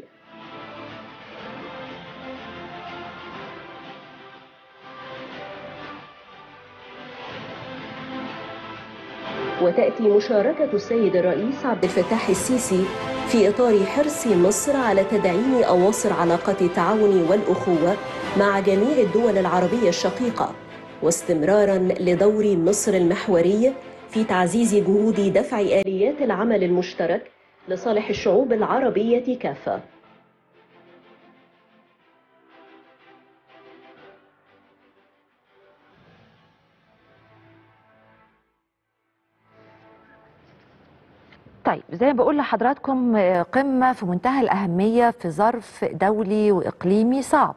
S5: وتأتي مشاركة السيد الرئيس عبد الفتاح السيسي في إطار حرص مصر على تدعيم أواصر علاقات التعاون والأخوة مع جميع الدول العربية الشقيقة واستمرارا لدور مصر المحوري في تعزيز جهود دفع آليات العمل المشترك لصالح الشعوب العربية كافة
S1: طيب زي ما بقول لحضراتكم آه، قمة في منتهى الأهمية في ظرف دولي وإقليمي صعب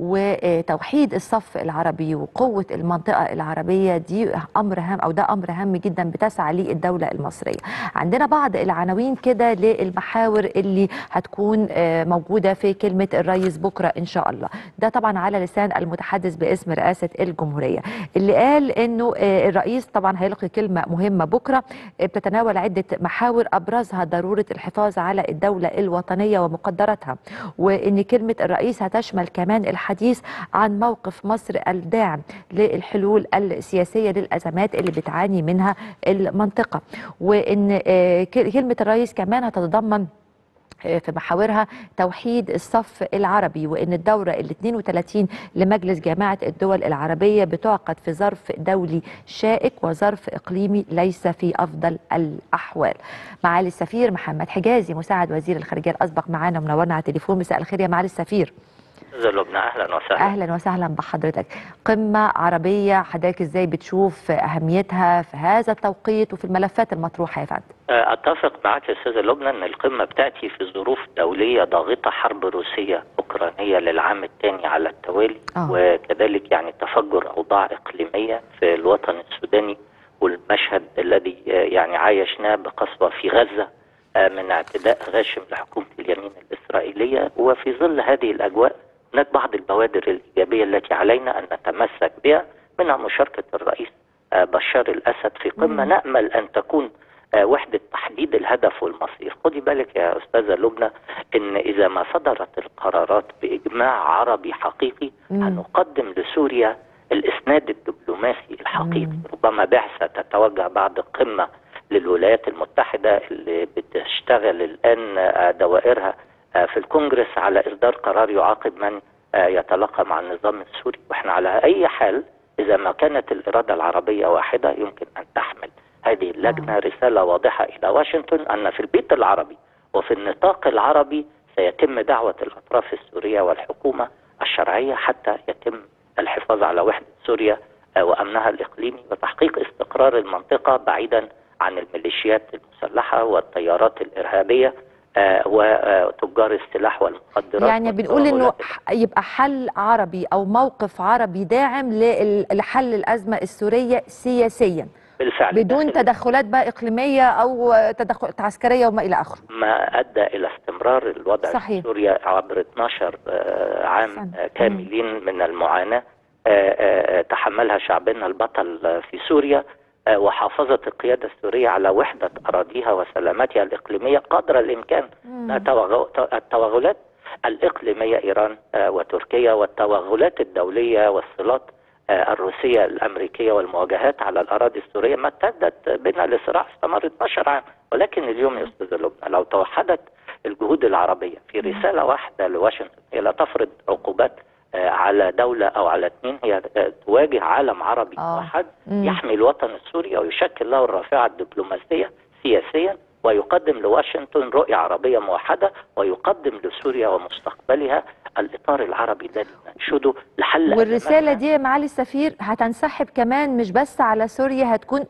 S1: وتوحيد الصف العربي وقوة المنطقة العربية دي أمر هام أو ده أمر هام جدا بتسعى ليه الدولة المصرية عندنا بعض العناوين كده للمحاور اللي هتكون آه، موجودة في كلمة الرئيس بكرة إن شاء الله ده طبعا على لسان المتحدث باسم رئاسة الجمهورية اللي قال إنه آه، الرئيس طبعا هيلقي كلمة مهمة بكرة آه، بتتناول عدة محاور أبرزها ضرورة الحفاظ على الدولة الوطنية ومقدراتها وإن كلمة الرئيس هتشمل كمان الحديث عن موقف مصر الداعم للحلول السياسية للأزمات اللي بتعاني منها المنطقة وإن آه، ك- كلمة الرئيس كمان هتتضمن في محاورها توحيد الصف العربي وان الدوره ال 32 لمجلس جامعه الدول العربيه بتعقد في ظرف دولي شائك وظرف اقليمي ليس في افضل الاحوال. معالي السفير محمد حجازي مساعد وزير الخارجيه الاسبق معانا منورنا على التليفون مساء الخير يا معالي السفير.
S6: استاذة لبنى اهلا وسهلا
S1: اهلا وسهلا بحضرتك. قمه عربيه حضرتك ازاي بتشوف اهميتها في هذا التوقيت وفي الملفات المطروحه يا فندم؟
S6: آه، اتفق معك يا استاذة لبنى ان القمه بتاتي في ظروف دوليه ضاغطه حرب روسيه اوكرانيه للعام الثاني على التوالي
S1: آه.
S6: وكذلك يعني تفجر اوضاع اقليميه في الوطن السوداني والمشهد الذي آه، يعني عايشناه بقسوه في غزه آه، من اعتداء غاشم لحكومه اليمين الاسرائيليه وفي ظل هذه الاجواء هناك بعض البوادر الايجابيه التي علينا ان نتمسك بها منها مشاركه الرئيس آه، بشار الاسد في قمه
S1: مم.
S6: نامل ان تكون آه، وحده تحديد الهدف والمصير خدي بالك يا استاذه لبنى ان اذا ما صدرت القرارات باجماع عربي حقيقي
S1: مم.
S6: هنقدم لسوريا الاسناد الدبلوماسي الحقيقي
S1: مم.
S6: ربما بعثه تتوجه بعد قمه للولايات المتحده اللي بتشتغل الان آه، دوائرها آه، في الكونجرس على اصدار قرار يعاقب من آه، يتلاقى مع النظام السوري واحنا على اي حال اذا ما كانت الاراده العربيه واحده يمكن ان تحمل هذه اللجنه رساله واضحه الى واشنطن ان في البيت العربي وفي النطاق العربي سيتم دعوه الاطراف السوريه والحكومه الشرعيه حتى يتم الحفاظ على وحده سوريا آه، وامنها الاقليمي وتحقيق استقرار المنطقه بعيدا عن الميليشيات المسلحه والتيارات الارهابيه آه، وتجار السلاح والمخدرات
S1: يعني بنقول انه
S6: والتوغلات
S1: ح- يبقى حل عربي او موقف عربي داعم لل- لحل الازمه السوريه سياسيا
S6: بالفعل
S1: بدون
S6: داخل
S1: تدخلات بقى اقليميه او تدخلات عسكريه وما الى اخره
S6: ما ادى الى استمرار الوضع
S1: صحيح.
S6: في سوريا عبر 12 آه، عام
S1: سنة.
S6: آه، كاملين من المعاناه آه، آه، آه، تحملها شعبنا البطل آه، في سوريا آه، وحافظت القياده السوريه على وحده اراضيها وسلامتها الاقليميه قدر الامكان التوغ- التوغلات الاقليميه ايران آه، وتركيا والتوغلات الدوليه والصلات آه، الروسيه الامريكيه والمواجهات على الاراضي السوريه ما امتدت بنا لصراع استمر 12 عام ولكن اليوم يا استاذ لبنى لو توحدت الجهود العربيه في رساله واحده لواشنطن هي لا تفرض عقوبات آه، على دولة أو على اثنين هي آه، تواجه عالم عربي
S1: آه.
S6: واحد
S1: مم.
S6: يحمي الوطن السوري ويشكل له الرافعة الدبلوماسية سياسيا ويقدم لواشنطن رؤية عربية موحدة ويقدم لسوريا ومستقبلها الإطار العربي الذي ننشده لحل
S1: والرساله
S6: أزماتنا.
S1: دي يا معالي السفير هتنسحب كمان مش بس على سوريا هتكون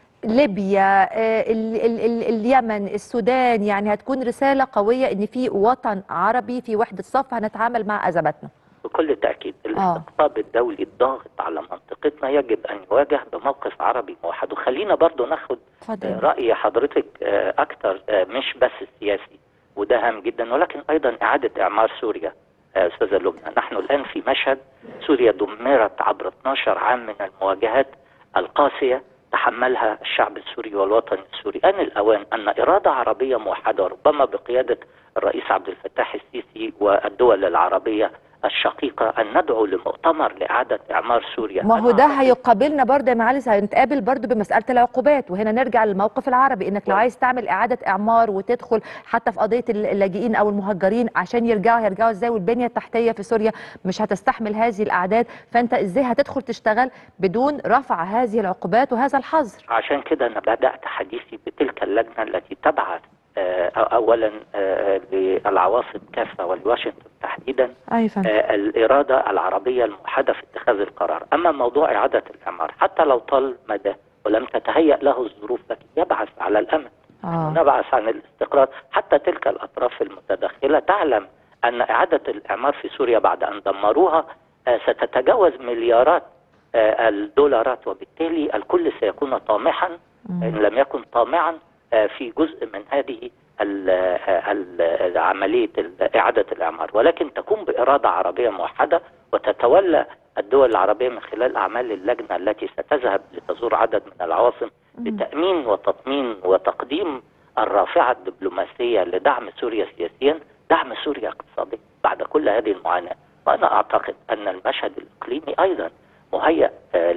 S1: ليبيا آه، ال ال ال اليمن السودان يعني هتكون رساله قويه ان في وطن عربي في وحده صف هنتعامل مع ازماتنا
S6: بكل تأكيد الاستقطاب الدولي الضاغط على منطقتنا يجب أن يواجه بموقف عربي موحد وخلينا برضو ناخد
S1: اتفضل
S6: رأي حضرتك آه، أكثر آه، مش بس السياسي وده هام جدا ولكن أيضا إعادة إعمار سوريا آه، أستاذة لبنى نحن الآن في مشهد سوريا دمرت عبر 12 عام من المواجهات القاسية تحملها الشعب السوري والوطن السوري آن الأوان أن إرادة عربية موحدة وربما بقيادة الرئيس عبد الفتاح السيسي والدول العربية الشقيقة أن ندعو لمؤتمر لإعادة إعمار سوريا
S1: ما هو
S6: أنا
S1: ده
S6: أعتقد-
S1: هيقابلنا برضه يا معالي هنتقابل برضه بمساله العقوبات وهنا نرجع للموقف العربي انك لو عايز تعمل اعاده اعمار وتدخل حتى في قضيه اللاجئين او المهجرين عشان يرجعوا هيرجعوا ازاي والبنيه التحتيه في سوريا مش هتستحمل هذه الاعداد فانت ازاي هتدخل تشتغل بدون رفع هذه العقوبات وهذا الحظر
S6: عشان كده أنا بدأت حديثي بتلك اللجنة التي تبعث آه، أولا آه، للعواصم كافة ولواشنطن تحديدا
S1: اي فندم
S6: آه، الإرادة العربية الموحدة في اتخاذ القرار أما موضوع إعادة الإعمار حتى لو طال مدى ولم تتهيأ له الظروف لكن يبعث على الأمل
S1: اه
S6: نبعث عن الاستقرار حتى تلك الأطراف المتدخلة تعلم أن إعادة الإعمار في سوريا بعد أن دمروها آه، ستتجاوز مليارات آه، الدولارات وبالتالي الكل سيكون طامحا إن لم يكن طامعا آه، في جزء من هذه ال- آه، ال- عملية ال- إعادة الإعمار ولكن تكون بإرادة عربية موحدة وتتولى الدول العربية من خلال أعمال اللجنة التي ستذهب لتزور عدد من العواصم لتأمين وتطمين وتقديم الرافعة الدبلوماسية لدعم سوريا سياسيا دعم سوريا اقتصاديا بعد كل هذه المعاناة وأنا أعتقد أن المشهد الإقليمي أيضا مهيأ آه،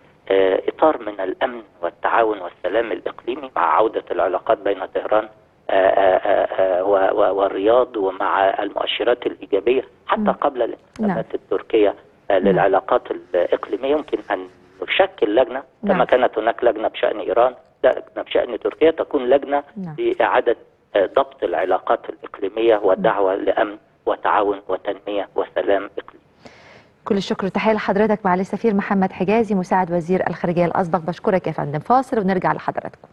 S6: لإطار من الأمن والتعاون والسلام الإقليمي مع عودة العلاقات بين طهران آه، آه، آه، و- و- والرياض ومع المؤشرات الإيجابية حتى
S1: مم.
S6: قبل الانتخابات التركية آه، للعلاقات الإقليمية يمكن أن نشكل لجنة كما
S1: نعم.
S6: كانت هناك لجنة بشأن إيران لجنة بشأن تركيا تكون لجنة
S1: نعم.
S6: لإعادة آه، ضبط العلاقات الإقليمية والدعوة لأمن وتعاون وتنمية وسلام إقليمي
S1: كل الشكر والتحيه لحضرتك معالي السفير محمد حجازي مساعد وزير الخارجيه الاسبق بشكرك يا فندم فاصل ونرجع لحضراتكم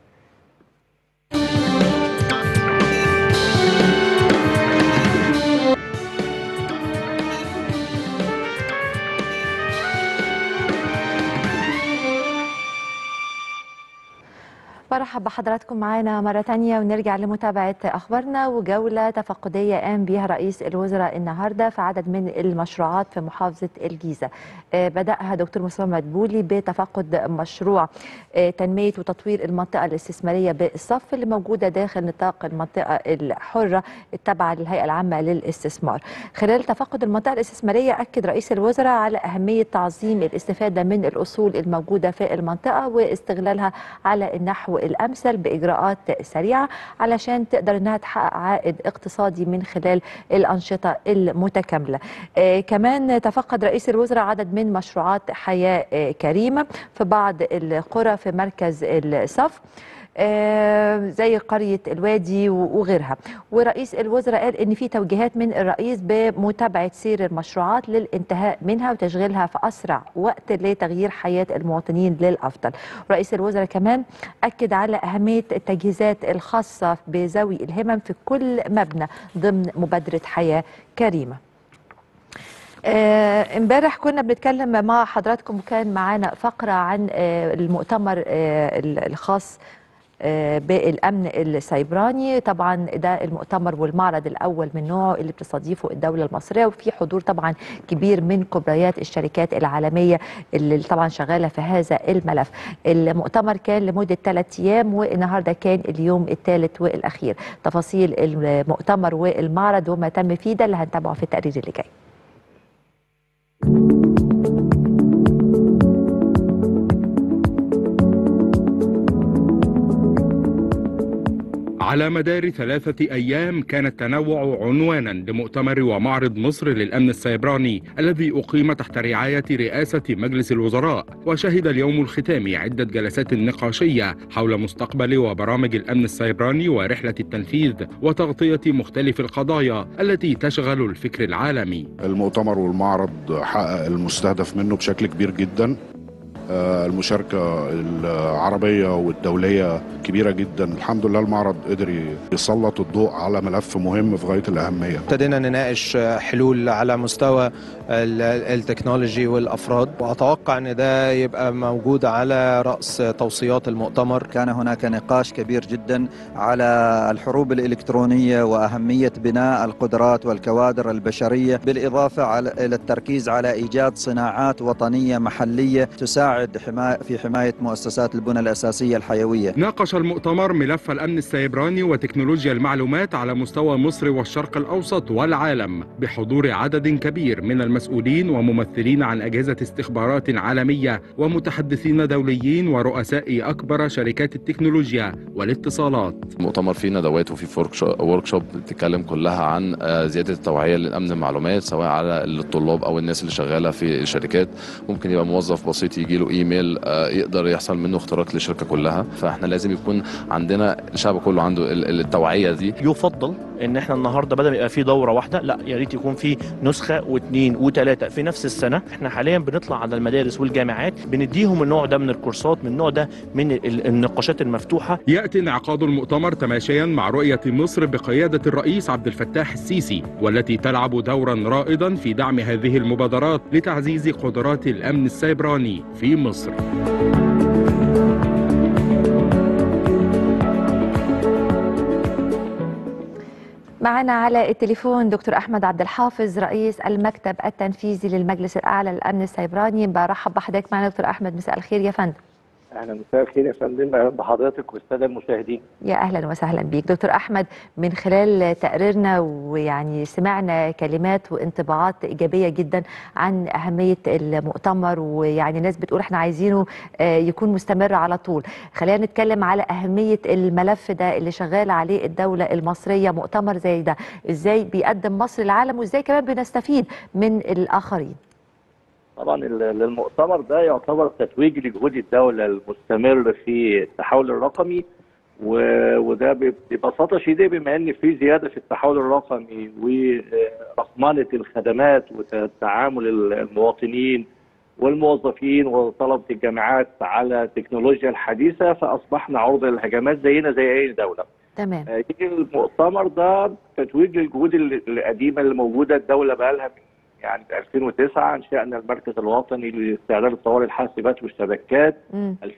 S1: برحب برحب بحضراتكم معانا مرة تانية ونرجع لمتابعة أخبارنا وجولة تفقدية قام بها رئيس الوزراء النهاردة في عدد من المشروعات في محافظة الجيزة آه، بدأها دكتور مصطفى مدبولي بتفقد مشروع آه، تنمية وتطوير المنطقة الاستثمارية بالصف اللي موجودة داخل نطاق المنطقة الحرة التابعة للهيئة العامة للاستثمار خلال تفقد المنطقة الاستثمارية أكد رئيس الوزراء على أهمية تعظيم الاستفادة من الأصول الموجودة في المنطقة واستغلالها على النحو الأمثل بإجراءات سريعة علشان تقدر أنها تحقق عائد اقتصادي من خلال الأنشطة المتكاملة آه كمان تفقد رئيس الوزراء عدد من مشروعات حياة آه كريمة في بعض القرى في مركز الصف آه، زي قرية الوادي و- وغيرها ورئيس الوزراء قال ان في توجيهات من الرئيس بمتابعة سير المشروعات للانتهاء منها وتشغيلها في اسرع وقت لتغيير حياة المواطنين للافضل رئيس الوزراء كمان اكد على اهمية التجهيزات الخاصة بذوي الهمم في كل مبنى ضمن مبادرة حياة كريمة آه، امبارح كنا بنتكلم مع حضراتكم وكان معانا فقرة عن آه، المؤتمر آه، ال- الخاص آه، بالامن السيبراني طبعا ده المؤتمر والمعرض الاول من نوعه اللي بتستضيفه الدوله المصريه وفي حضور طبعا كبير من كبريات الشركات العالميه اللي طبعا شغاله في هذا الملف المؤتمر كان لمده ثلاث ايام والنهارده كان اليوم الثالث والاخير تفاصيل المؤتمر والمعرض وما تم فيه ده اللي هنتابعه في التقرير اللي جاي
S7: على مدار ثلاثة أيام كان التنوع عنوانا لمؤتمر ومعرض مصر للأمن السيبراني الذي أقيم تحت رعاية رئاسة مجلس الوزراء وشهد اليوم الختامي عدة جلسات نقاشية حول مستقبل وبرامج الأمن السيبراني ورحلة التنفيذ وتغطية مختلف القضايا التي تشغل الفكر العالمي
S8: المؤتمر والمعرض حقق المستهدف منه بشكل كبير جدا آه، المشاركة العربية والدولية كبيرة جدا الحمد لله المعرض قدر يسلط الضوء على ملف مهم في غاية الأهمية
S9: ابتدينا نناقش حلول على مستوى ال- التكنولوجي والافراد واتوقع ان ده يبقى موجود على راس توصيات المؤتمر
S10: كان هناك نقاش كبير جدا على الحروب الإلكترونية وأهمية بناء القدرات والكوادر البشرية بالإضافة على إلى التركيز على إيجاد صناعات وطنية محلية تساعد حما- في حماية مؤسسات البنى الأساسية الحيوية
S7: ناقش المؤتمر ملف الأمن السيبراني وتكنولوجيا المعلومات على مستوى مصر والشرق الأوسط والعالم بحضور عدد كبير من المسؤولين وممثلين عن أجهزة استخبارات عالمية ومتحدثين دوليين ورؤساء أكبر شركات التكنولوجيا والاتصالات
S11: مؤتمر فيه ندوات وفي ورك شوب بتتكلم كلها عن آه، زياده التوعيه للامن المعلومات سواء على الطلاب او الناس اللي شغاله في الشركات ممكن يبقى موظف بسيط يجي له ايميل آه، يقدر يحصل منه اختراق للشركه كلها فاحنا لازم يكون عندنا الشعب كله عنده ال- ال- التوعيه دي
S12: يفضل ان احنا النهارده بدل ما يبقى في دوره واحده لا يا ريت يكون في نسخه واثنين وثلاثه في نفس السنه احنا حاليا بنطلع على المدارس والجامعات بنديهم النوع ده من الكورسات من النوع ده من ال- النقاشات المفتوحه
S7: يأتي انعقاد المؤتمر تماشيا مع رؤية مصر بقيادة الرئيس عبد الفتاح السيسي والتي تلعب دورا رائدا في دعم هذه المبادرات لتعزيز قدرات الأمن السيبراني في مصر
S1: معنا على التليفون دكتور احمد عبد الحافظ رئيس المكتب التنفيذي للمجلس الاعلى للامن السيبراني برحب بحضرتك معنا دكتور احمد مساء الخير يا فندم
S13: اهلا مساء الخير يا فندم اهلا بحضرتك والساده المشاهدين
S1: يا اهلا وسهلا بيك دكتور احمد من خلال تقريرنا ويعني سمعنا كلمات وانطباعات ايجابيه جدا عن اهميه المؤتمر ويعني ناس بتقول احنا عايزينه آه، يكون مستمر على طول خلينا نتكلم على اهميه الملف ده اللي شغال عليه الدوله المصريه مؤتمر زي ده ازاي بيقدم مصر للعالم وازاي كمان بنستفيد من الاخرين
S13: طبعا ال- المؤتمر ده يعتبر تتويج لجهود الدوله المستمر في التحول الرقمي و- وده ب- ببساطه شديده بما ان في زياده في التحول الرقمي ورقمنه الخدمات وتعامل المواطنين والموظفين وطلبه الجامعات على التكنولوجيا الحديثه فاصبحنا عرضه للهجمات زينا زي اي دوله.
S1: تمام
S13: آه، يجي المؤتمر ده تتويج للجهود ال- القديمه اللي موجوده الدوله بقى لها من يعني في 2009 انشانا المركز الوطني لاستعداد الطوارئ الحاسبات والشبكات
S1: مم.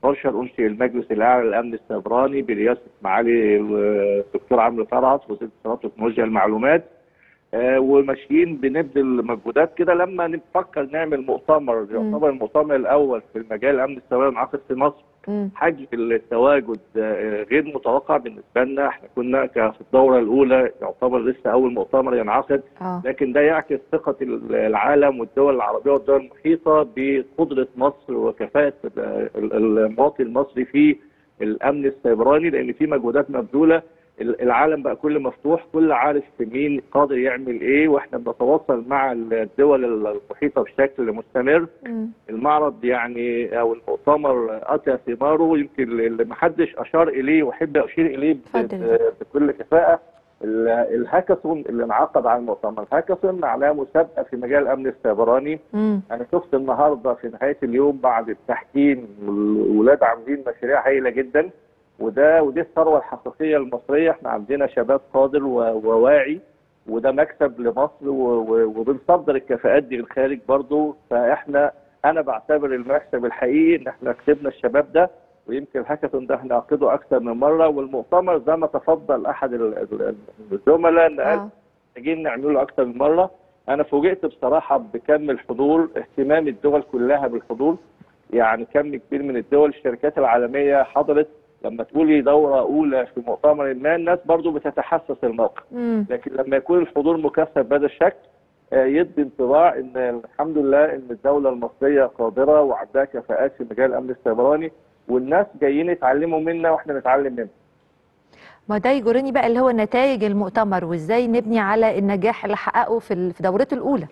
S13: 2016 انشئ المجلس الاعلى للامن السيبراني برئاسه معالي الدكتور عمرو فرعت وزير الاتصالات وتكنولوجيا المعلومات آه، وماشيين بنبذل مجهودات كده لما نفكر نعمل مؤتمر يعتبر المؤتمر الاول في المجال الامن السيبراني المعاصر في مصر
S1: مم.
S13: حجم التواجد آه، غير متوقع بالنسبه لنا احنا كنا ك- في الدوره الاولى يعتبر لسه اول مؤتمر ينعقد
S1: اه
S13: لكن ده يعكس ثقه ال- العالم والدول العربيه والدول المحيطه بقدره مصر وكفاءه ال- ال- المواطن المصري في الامن السيبراني لان في مجهودات مبذوله ال- العالم بقى كله مفتوح كل عارف مين قادر يعمل ايه واحنا بنتواصل مع الدول المحيطه بشكل مستمر
S1: مم.
S13: المعرض يعني او المؤتمر اتى ثماره يمكن اللي ما حدش اشار اليه واحب اشير اليه ب-
S1: اتفضل.
S13: ب- بكل كفاءه ال- الهاكاثون اللي انعقد على المؤتمر الهاكاثون معناه مسابقه في مجال الامن السيبراني
S1: مم.
S13: انا شفت النهارده في نهايه اليوم بعد التحكيم الولاد عاملين مشاريع هايله جدا وده ودي الثروه الحقيقيه المصريه احنا عندنا شباب قادر و- وواعي وده مكسب لمصر و- و- وبنصدر الكفاءات دي للخارج برضو فاحنا انا بعتبر المكسب الحقيقي ان احنا كسبنا الشباب ده ويمكن الهاكاثون ده هنعقده اكثر من مره والمؤتمر زي ما تفضل احد ال- ال- الزملاء ان قال
S1: اه
S13: محتاجين نعمله اكتر من مره انا فوجئت بصراحه بكم الحضور اهتمام الدول كلها بالحضور يعني كم كبير من الدول الشركات العالميه حضرت لما تقولي دوره اولى في مؤتمر ما الناس برضو بتتحسس الموقف
S1: مم.
S13: لكن لما يكون الحضور مكثف بهذا الشكل آه، يدي انطباع ان الحمد لله ان الدوله المصريه قادره وعندها كفاءات في مجال الامن السيبراني والناس جايين يتعلموا منا واحنا نتعلم منهم
S1: ما ده يجرني بقى اللي هو نتائج المؤتمر وازاي نبني على النجاح اللي حققه في ال- في دورته الاولى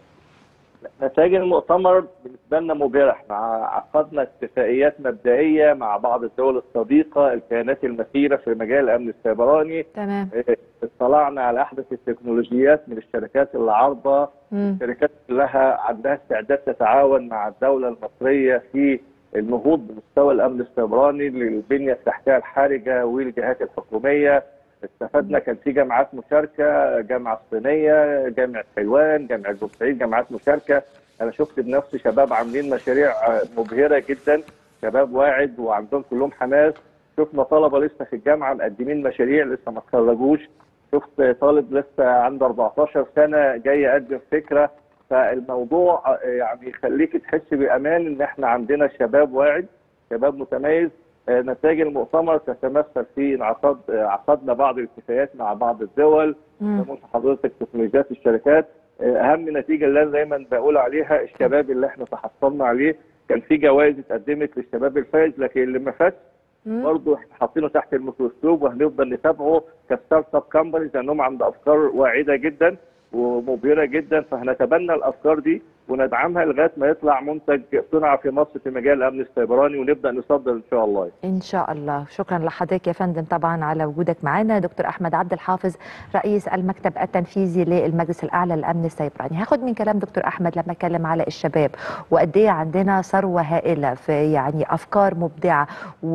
S13: نتائج المؤتمر بالنسبه لنا مبهره، احنا عقدنا اتفاقيات مبدئيه مع بعض الدول الصديقه، الكيانات المثيره في مجال الامن السيبراني،
S1: تمام
S13: اه، اطلعنا على احدث التكنولوجيات من الشركات اللي عارضه،
S1: مم.
S13: الشركات كلها عندها استعداد تتعاون مع الدوله المصريه في النهوض بمستوى الامن السيبراني للبنيه التحتيه الحرجه والجهات الحكوميه استفدنا كان في جامعات مشاركه جامعه الصينيه جامعه حلوان جامعه بورسعيد جامعات مشاركه انا شفت بنفسي شباب عاملين مشاريع آه، مبهره جدا شباب واعد وعندهم كلهم حماس شفنا طلبه لسه في الجامعه مقدمين مشاريع لسه ما اتخرجوش شفت طالب لسه عنده 14 سنه جاي يقدم فكره فالموضوع آه، يعني يخليك تحس بامان ان احنا عندنا شباب واعد شباب متميز آه، نتائج المؤتمر تتمثل في انعقاد آه، عقدنا بعض الاتفاقيات مع بعض الدول
S1: مم.
S13: زي ما حضرتك تكنولوجيات الشركات آه، اهم نتيجه اللي انا دايما بقول عليها الشباب اللي احنا تحصلنا عليه كان في جوائز اتقدمت للشباب الفائز لكن اللي ما فاز
S1: مم.
S13: برضه احنا حاطينه تحت الميكروسكوب وهنفضل نتابعه كستارت اب كامبانيز لانهم عند افكار واعده جدا ومبهره جدا فهنتبنى الافكار دي وندعمها لغايه ما يطلع منتج صنع في مصر في مجال الامن السيبراني ونبدا نصدر ان شاء الله
S1: ان شاء الله شكرا لحضرتك يا فندم طبعا على وجودك معنا دكتور احمد عبد الحافظ رئيس المكتب التنفيذي للمجلس الاعلى للامن السيبراني هاخد من كلام دكتور احمد لما اتكلم على الشباب وقد ايه عندنا ثروه هائله في يعني افكار مبدعه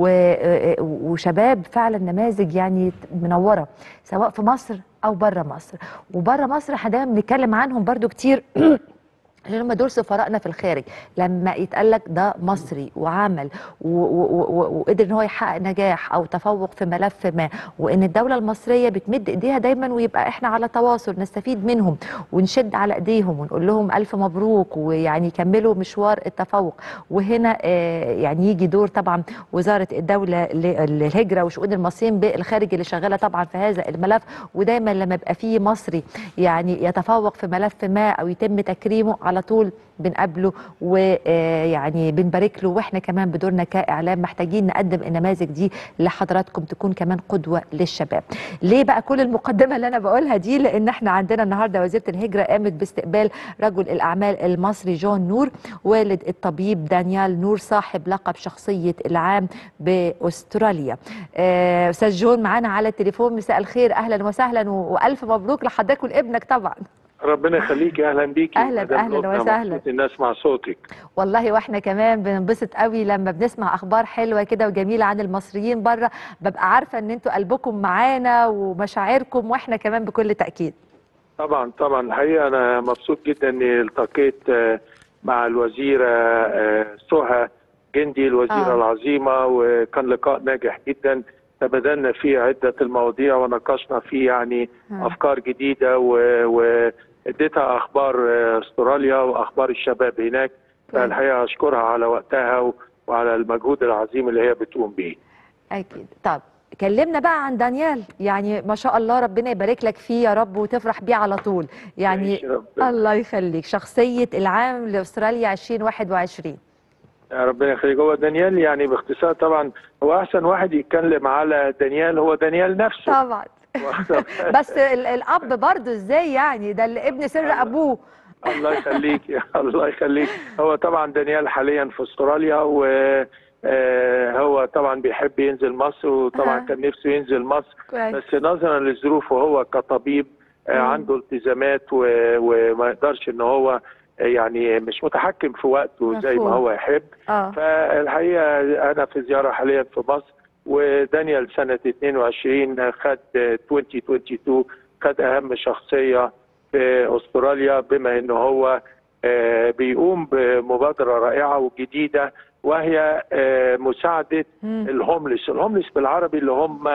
S1: و- وشباب فعلا نماذج يعني منوره سواء في مصر او بره مصر وبره مصر احنا دايما بنتكلم عنهم برضو كتير لان هم دول سفرائنا في الخارج لما يتقال لك ده مصري وعمل و- و- و- وقدر ان هو يحقق نجاح او تفوق في ملف ما وان الدوله المصريه بتمد ايديها دايما ويبقى احنا على تواصل نستفيد منهم ونشد على ايديهم ونقول لهم الف مبروك ويعني يكملوا مشوار التفوق وهنا آه، يعني يجي دور طبعا وزاره الدوله للهجره وشؤون المصريين بالخارج اللي شغاله طبعا في هذا الملف ودايما لما يبقى فيه مصري يعني يتفوق في ملف ما او يتم تكريمه على طول بنقابله ويعني بنبارك له واحنا كمان بدورنا كاعلام محتاجين نقدم النماذج دي لحضراتكم تكون كمان قدوه للشباب. ليه بقى كل المقدمه اللي انا بقولها دي؟ لان احنا عندنا النهارده وزيره الهجره قامت باستقبال رجل الاعمال المصري جون نور والد الطبيب دانيال نور صاحب لقب شخصيه العام باستراليا. آه، استاذ جون معانا على التليفون مساء الخير اهلا وسهلا و- والف مبروك لحضرتك ولابنك طبعا.
S14: ربنا يخليكي اهلا بيكي
S1: أهلاً،
S14: مدام
S1: أهلاً
S14: لبنى،
S1: وسهلاً.
S14: مبسوط الناس مع صوتك
S1: والله واحنا كمان بننبسط قوي لما بنسمع اخبار حلوه كده وجميله عن المصريين بره ببقى عارفه ان انتوا قلبكم معانا ومشاعركم واحنا كمان بكل تاكيد
S14: طبعا طبعا الحقيقه انا مبسوط جدا اني التقيت آه، مع الوزيره آه، سهى جندي الوزيرة
S1: آه.
S14: العظيمة وكان لقاء ناجح جدا تبادلنا فيه عدة المواضيع وناقشنا فيه يعني
S1: آه.
S14: أفكار جديدة و- واديتها أخبار آه، أستراليا وأخبار الشباب هناك فالحقيقة أشكرها على وقتها و- وعلى المجهود العظيم اللي هي بتقوم بيه
S1: اكيد طب كلمنا بقى عن دانيال يعني ما شاء الله ربنا يبارك لك فيه يا رب وتفرح بيه على طول يعني
S14: يعيش ربنا.
S1: الله يخليك شخصية العام لأستراليا 2021
S14: يا ربنا يخليك هو دانيال يعني باختصار طبعا هو احسن واحد يتكلم على دانيال هو دانيال نفسه
S1: طبعا بس ال- الأب برضه ازاي يعني ده اللي ابن سر أبوه
S14: الله يخليك الله يخليك هو طبعا دانيال حاليا في استراليا و آه، هو طبعا بيحب ينزل مصر وطبعا
S1: آه.
S14: كان نفسه ينزل مصر
S1: كويس.
S14: بس نظرا لظروفه هو كطبيب آه،
S1: مم.
S14: عنده التزامات و- وما يقدرش ان هو آه، يعني مش متحكم في وقته زي ما
S1: مفهوم.
S14: هو يحب
S1: اه
S14: فالحقيقه انا في زياره حاليا في مصر ودانيال سنه 22 خد 2022 خد اهم شخصيه في استراليا بما انه هو آه، بيقوم بمبادره رائعه وجديده وهي آه، مساعده
S1: مم.
S14: الهوملس الهوملس بالعربي اللي هم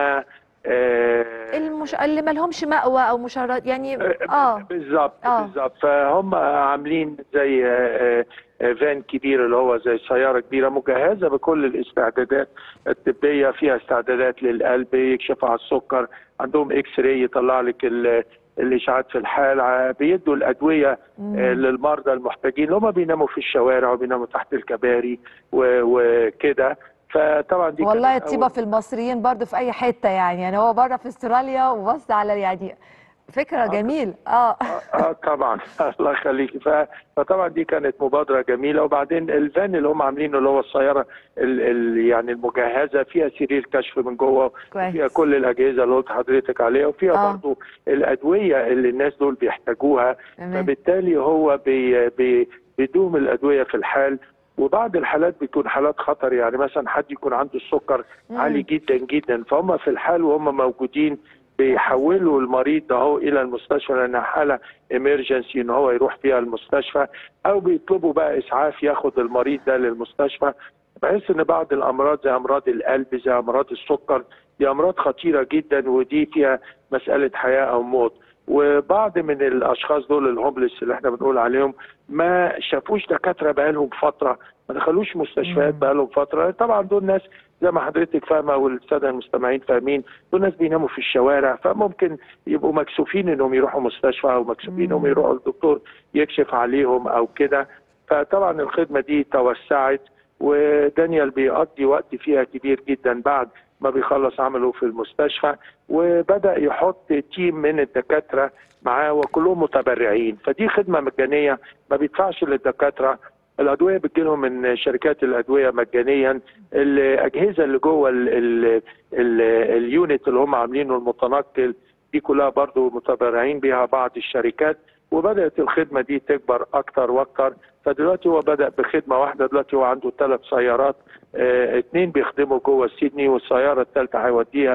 S14: آه،
S1: المش... اللي ما لهمش مأوى أو مشارات يعني اه
S14: بالظبط
S1: آه.
S14: بالظبط فهم عاملين زي آه، آه، فان كبير اللي هو زي سياره كبيره مجهزه بكل الاستعدادات الطبيه فيها استعدادات للقلب يكشف على السكر عندهم اكس راي يطلع لك ال- الاشاعات في الحاله بيدوا الادويه آه، للمرضى المحتاجين اللي هم بيناموا في الشوارع وبيناموا تحت الكباري و- وكده فطبعا دي
S1: والله
S14: كانت
S1: الطيبة
S14: أول-
S1: في المصريين برضه في أي حتة يعني يعني هو بره في استراليا وبص على يعني فكرة جميل اه
S14: اه طبعا الله يخليك ف- فطبعا دي كانت مبادره جميله وبعدين الفان اللي هم عاملينه اللي هو السياره ال ال يعني المجهزه فيها سرير كشف من جوه
S1: كويس.
S14: فيها كل الاجهزه اللي قلت حضرتك عليها وفيها
S1: آه.
S14: برضو الادويه اللي الناس دول بيحتاجوها
S1: تمام.
S14: فبالتالي هو بي بي بيدوم الادويه في الحال وبعض الحالات بتكون حالات خطر يعني مثلا حد يكون عنده السكر
S1: مم.
S14: عالي جدا جدا فهم في الحال وهم موجودين بيحولوا المريض ده هو الى المستشفى لانها حاله امرجنسي ان هو يروح فيها المستشفى او بيطلبوا بقى اسعاف ياخد المريض ده للمستشفى بحيث ان بعض الامراض زي امراض القلب زي امراض السكر دي امراض خطيره جدا ودي فيها مساله حياه او موت وبعض من الاشخاص دول الهوملس اللي احنا بنقول عليهم ما شافوش دكاتره بقالهم فتره ما دخلوش مستشفيات بقالهم فتره طبعا دول ناس زي ما حضرتك فاهمه والساده المستمعين فاهمين دول ناس بيناموا في الشوارع فممكن يبقوا مكسوفين انهم يروحوا مستشفى او مكسوفين انهم يروحوا الدكتور يكشف عليهم او كده فطبعا الخدمه دي توسعت ودانيال بيقضي وقت فيها كبير جدا بعد ما بيخلص عمله في المستشفى وبدا يحط تيم من الدكاتره معاه وكلهم متبرعين فدي خدمه مجانيه ما بيدفعش للدكاتره الادويه بتجيلهم من شركات الادويه مجانيا الاجهزه اللي جوه ال- ال- ال- اليونت اللي هم عاملينه المتنقل دي كلها برضو متبرعين بها بعض الشركات وبدات الخدمه دي تكبر اكتر واكتر فدلوقتي هو بدا بخدمه واحده دلوقتي هو عنده ثلاث سيارات آه، اتنين بيخدموا جوه سيدني والسياره الثالثه هيوديها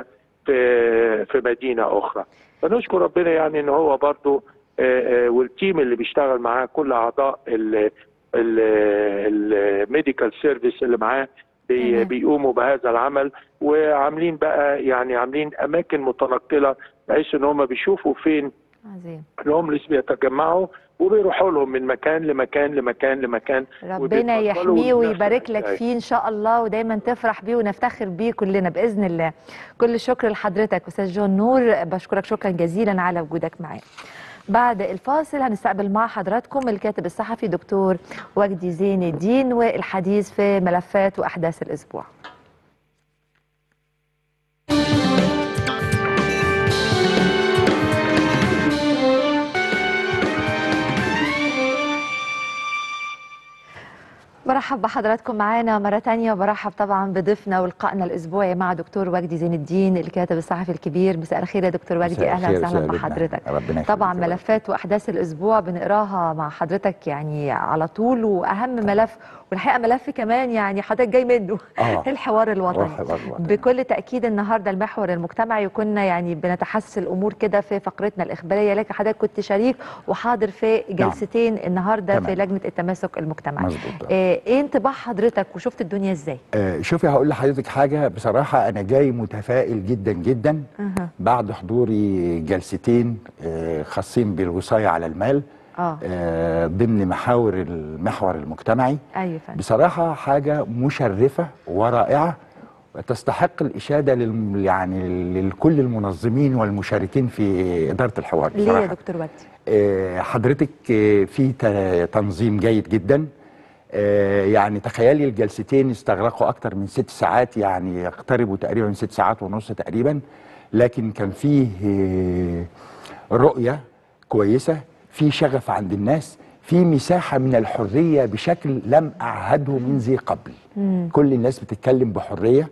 S14: في في مدينه اخرى فنشكر ربنا يعني ان هو برضو آه، آه، والتيم اللي بيشتغل معاه كل اعضاء الميديكال سيرفيس اللي معاه بي
S1: تمام.
S14: بيقوموا بهذا العمل وعاملين بقى يعني عاملين اماكن متنقله بحيث ان هم بيشوفوا فين
S1: عظيم
S14: الهوملس بيتجمعوا وبيروحوا لهم من مكان لمكان لمكان لمكان
S1: ربنا
S14: وبيتفضلوا
S1: يحميه
S14: بنفس
S1: ويبارك لك
S14: الحكاية.
S1: فيه ان شاء الله ودايما تفرح بيه ونفتخر بيه كلنا باذن الله كل الشكر لحضرتك استاذ جون نور بشكرك شكرا جزيلا على وجودك معانا بعد الفاصل هنستقبل مع حضراتكم الكاتب الصحفي دكتور وجدي زين الدين والحديث في ملفات واحداث الاسبوع برحب بحضراتكم معانا مرة تانية وبرحب طبعا بضيفنا ولقائنا الأسبوعي مع دكتور وجدي زين الدين الكاتب الصحفي الكبير مساء الخير يا دكتور وجدي
S15: مساء
S1: أهلا
S15: الخير،
S1: وسهلا
S15: مساء
S1: بحضرتك
S15: الخير. ربنا يخليك
S1: طبعا
S15: يا رب.
S1: ملفات وأحداث الأسبوع بنقراها مع حضرتك يعني على طول وأهم ملف والحقيقة ملف كمان يعني حضرتك جاي منه
S15: آه.
S1: الحوار الوطني
S15: الحوار الوطني.
S1: بكل تأكيد النهاردة المحور المجتمعي وكنا يعني بنتحسس الأمور كده في فقرتنا الإخبارية لكن حضرتك كنت شريك وحاضر في جلستين النهاردة
S15: تمام.
S1: في لجنة التماسك المجتمعي
S15: مظبوط.
S1: آه، ايه ايه انطباع حضرتك وشفت الدنيا ازاي
S15: آه، شوفي هقول لحضرتك حاجة بصراحة أنا جاي متفائل جدا جدا
S1: أها.
S15: بعد حضوري جلستين آه، خاصين بالوصاية على المال
S1: اه
S15: آه، ضمن محاور المحور المجتمعي
S1: ايوه فندم
S15: بصراحة حاجة مشرفة ورائعة وتستحق الإشادة لل يعني لكل المنظمين والمشاركين في إدارة الحوار
S1: ليه يا
S15: بصراحة.
S1: دكتور وجدي
S15: آه، حضرتك آه، في ت- تنظيم جيد جدا آه، يعني تخيلي الجلستين استغرقوا اكتر من ست ساعات يعني يقتربوا تقريبا من ست ساعات ونص تقريبا لكن كان فيه آه، رؤية كويسة في شغف عند الناس في مساحة من الحرية بشكل لم أعهده من ذي قبل
S1: مم.
S15: كل الناس بتتكلم بحرية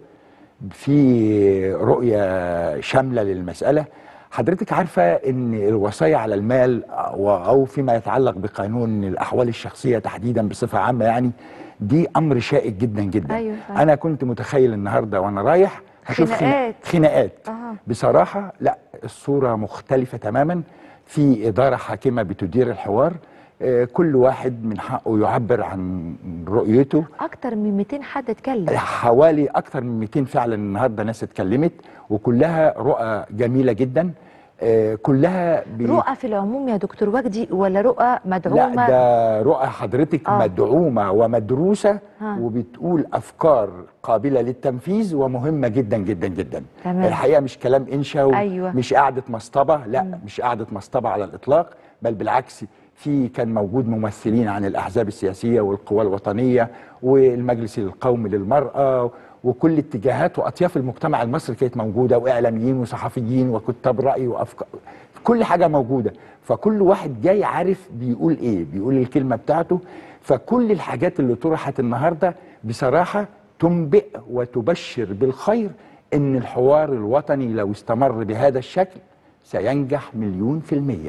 S15: في رؤية شاملة للمسألة حضرتك عارفة ان الوصايا على المال أو أو فيما يتعلق بقانون الأحوال الشخصية تحديدا بصفة عامة يعني دي أمر شائك جدا جدا
S1: أيوة فعلا.
S15: أنا كنت متخيل النهاردة وأنا رايح هشوف خنا-
S1: خناقات.
S15: خناقات
S1: اه
S15: بصراحة لا الصورة مختلفة تماما في إدارة حاكمة بتدير الحوار آه، كل واحد من حقه يعبر عن رؤيته
S1: اكتر من 200 حد اتكلم
S15: حوالي أكثر من 200 فعلا النهاردة ناس اتكلمت وكلها رؤى جميلة جدا آه، كلها بي-
S1: رؤى في العموم يا دكتور وجدي ولا رؤى مدعومه
S15: لا ده رؤى حضرتك
S1: آه.
S15: مدعومة ومدروسة
S1: ها.
S15: وبتقول أفكار قابلة للتنفيذ ومهمة جدا جدا جدا
S1: تمام.
S15: الحقيقة مش كلام إنشا و-
S1: أيوة.
S15: مش قعدة مصطبة لا مش قعدة مصطبة على الإطلاق بل بالعكس في كان موجود ممثلين عن الأحزاب السياسية والقوى الوطنية والمجلس القومي للمرأة وكل اتجاهات وأطياف المجتمع المصري كانت موجودة وإعلاميين وصحفيين وكتاب رأي وأفكار كل حاجة موجودة فكل واحد جاي عارف بيقول ايه بيقول الكلمة بتاعته فكل الحاجات اللي طرحت النهاردة بصراحة تنبئ وتبشر بالخير ان الحوار الوطني لو استمر بهذا الشكل سينجح مليون في المية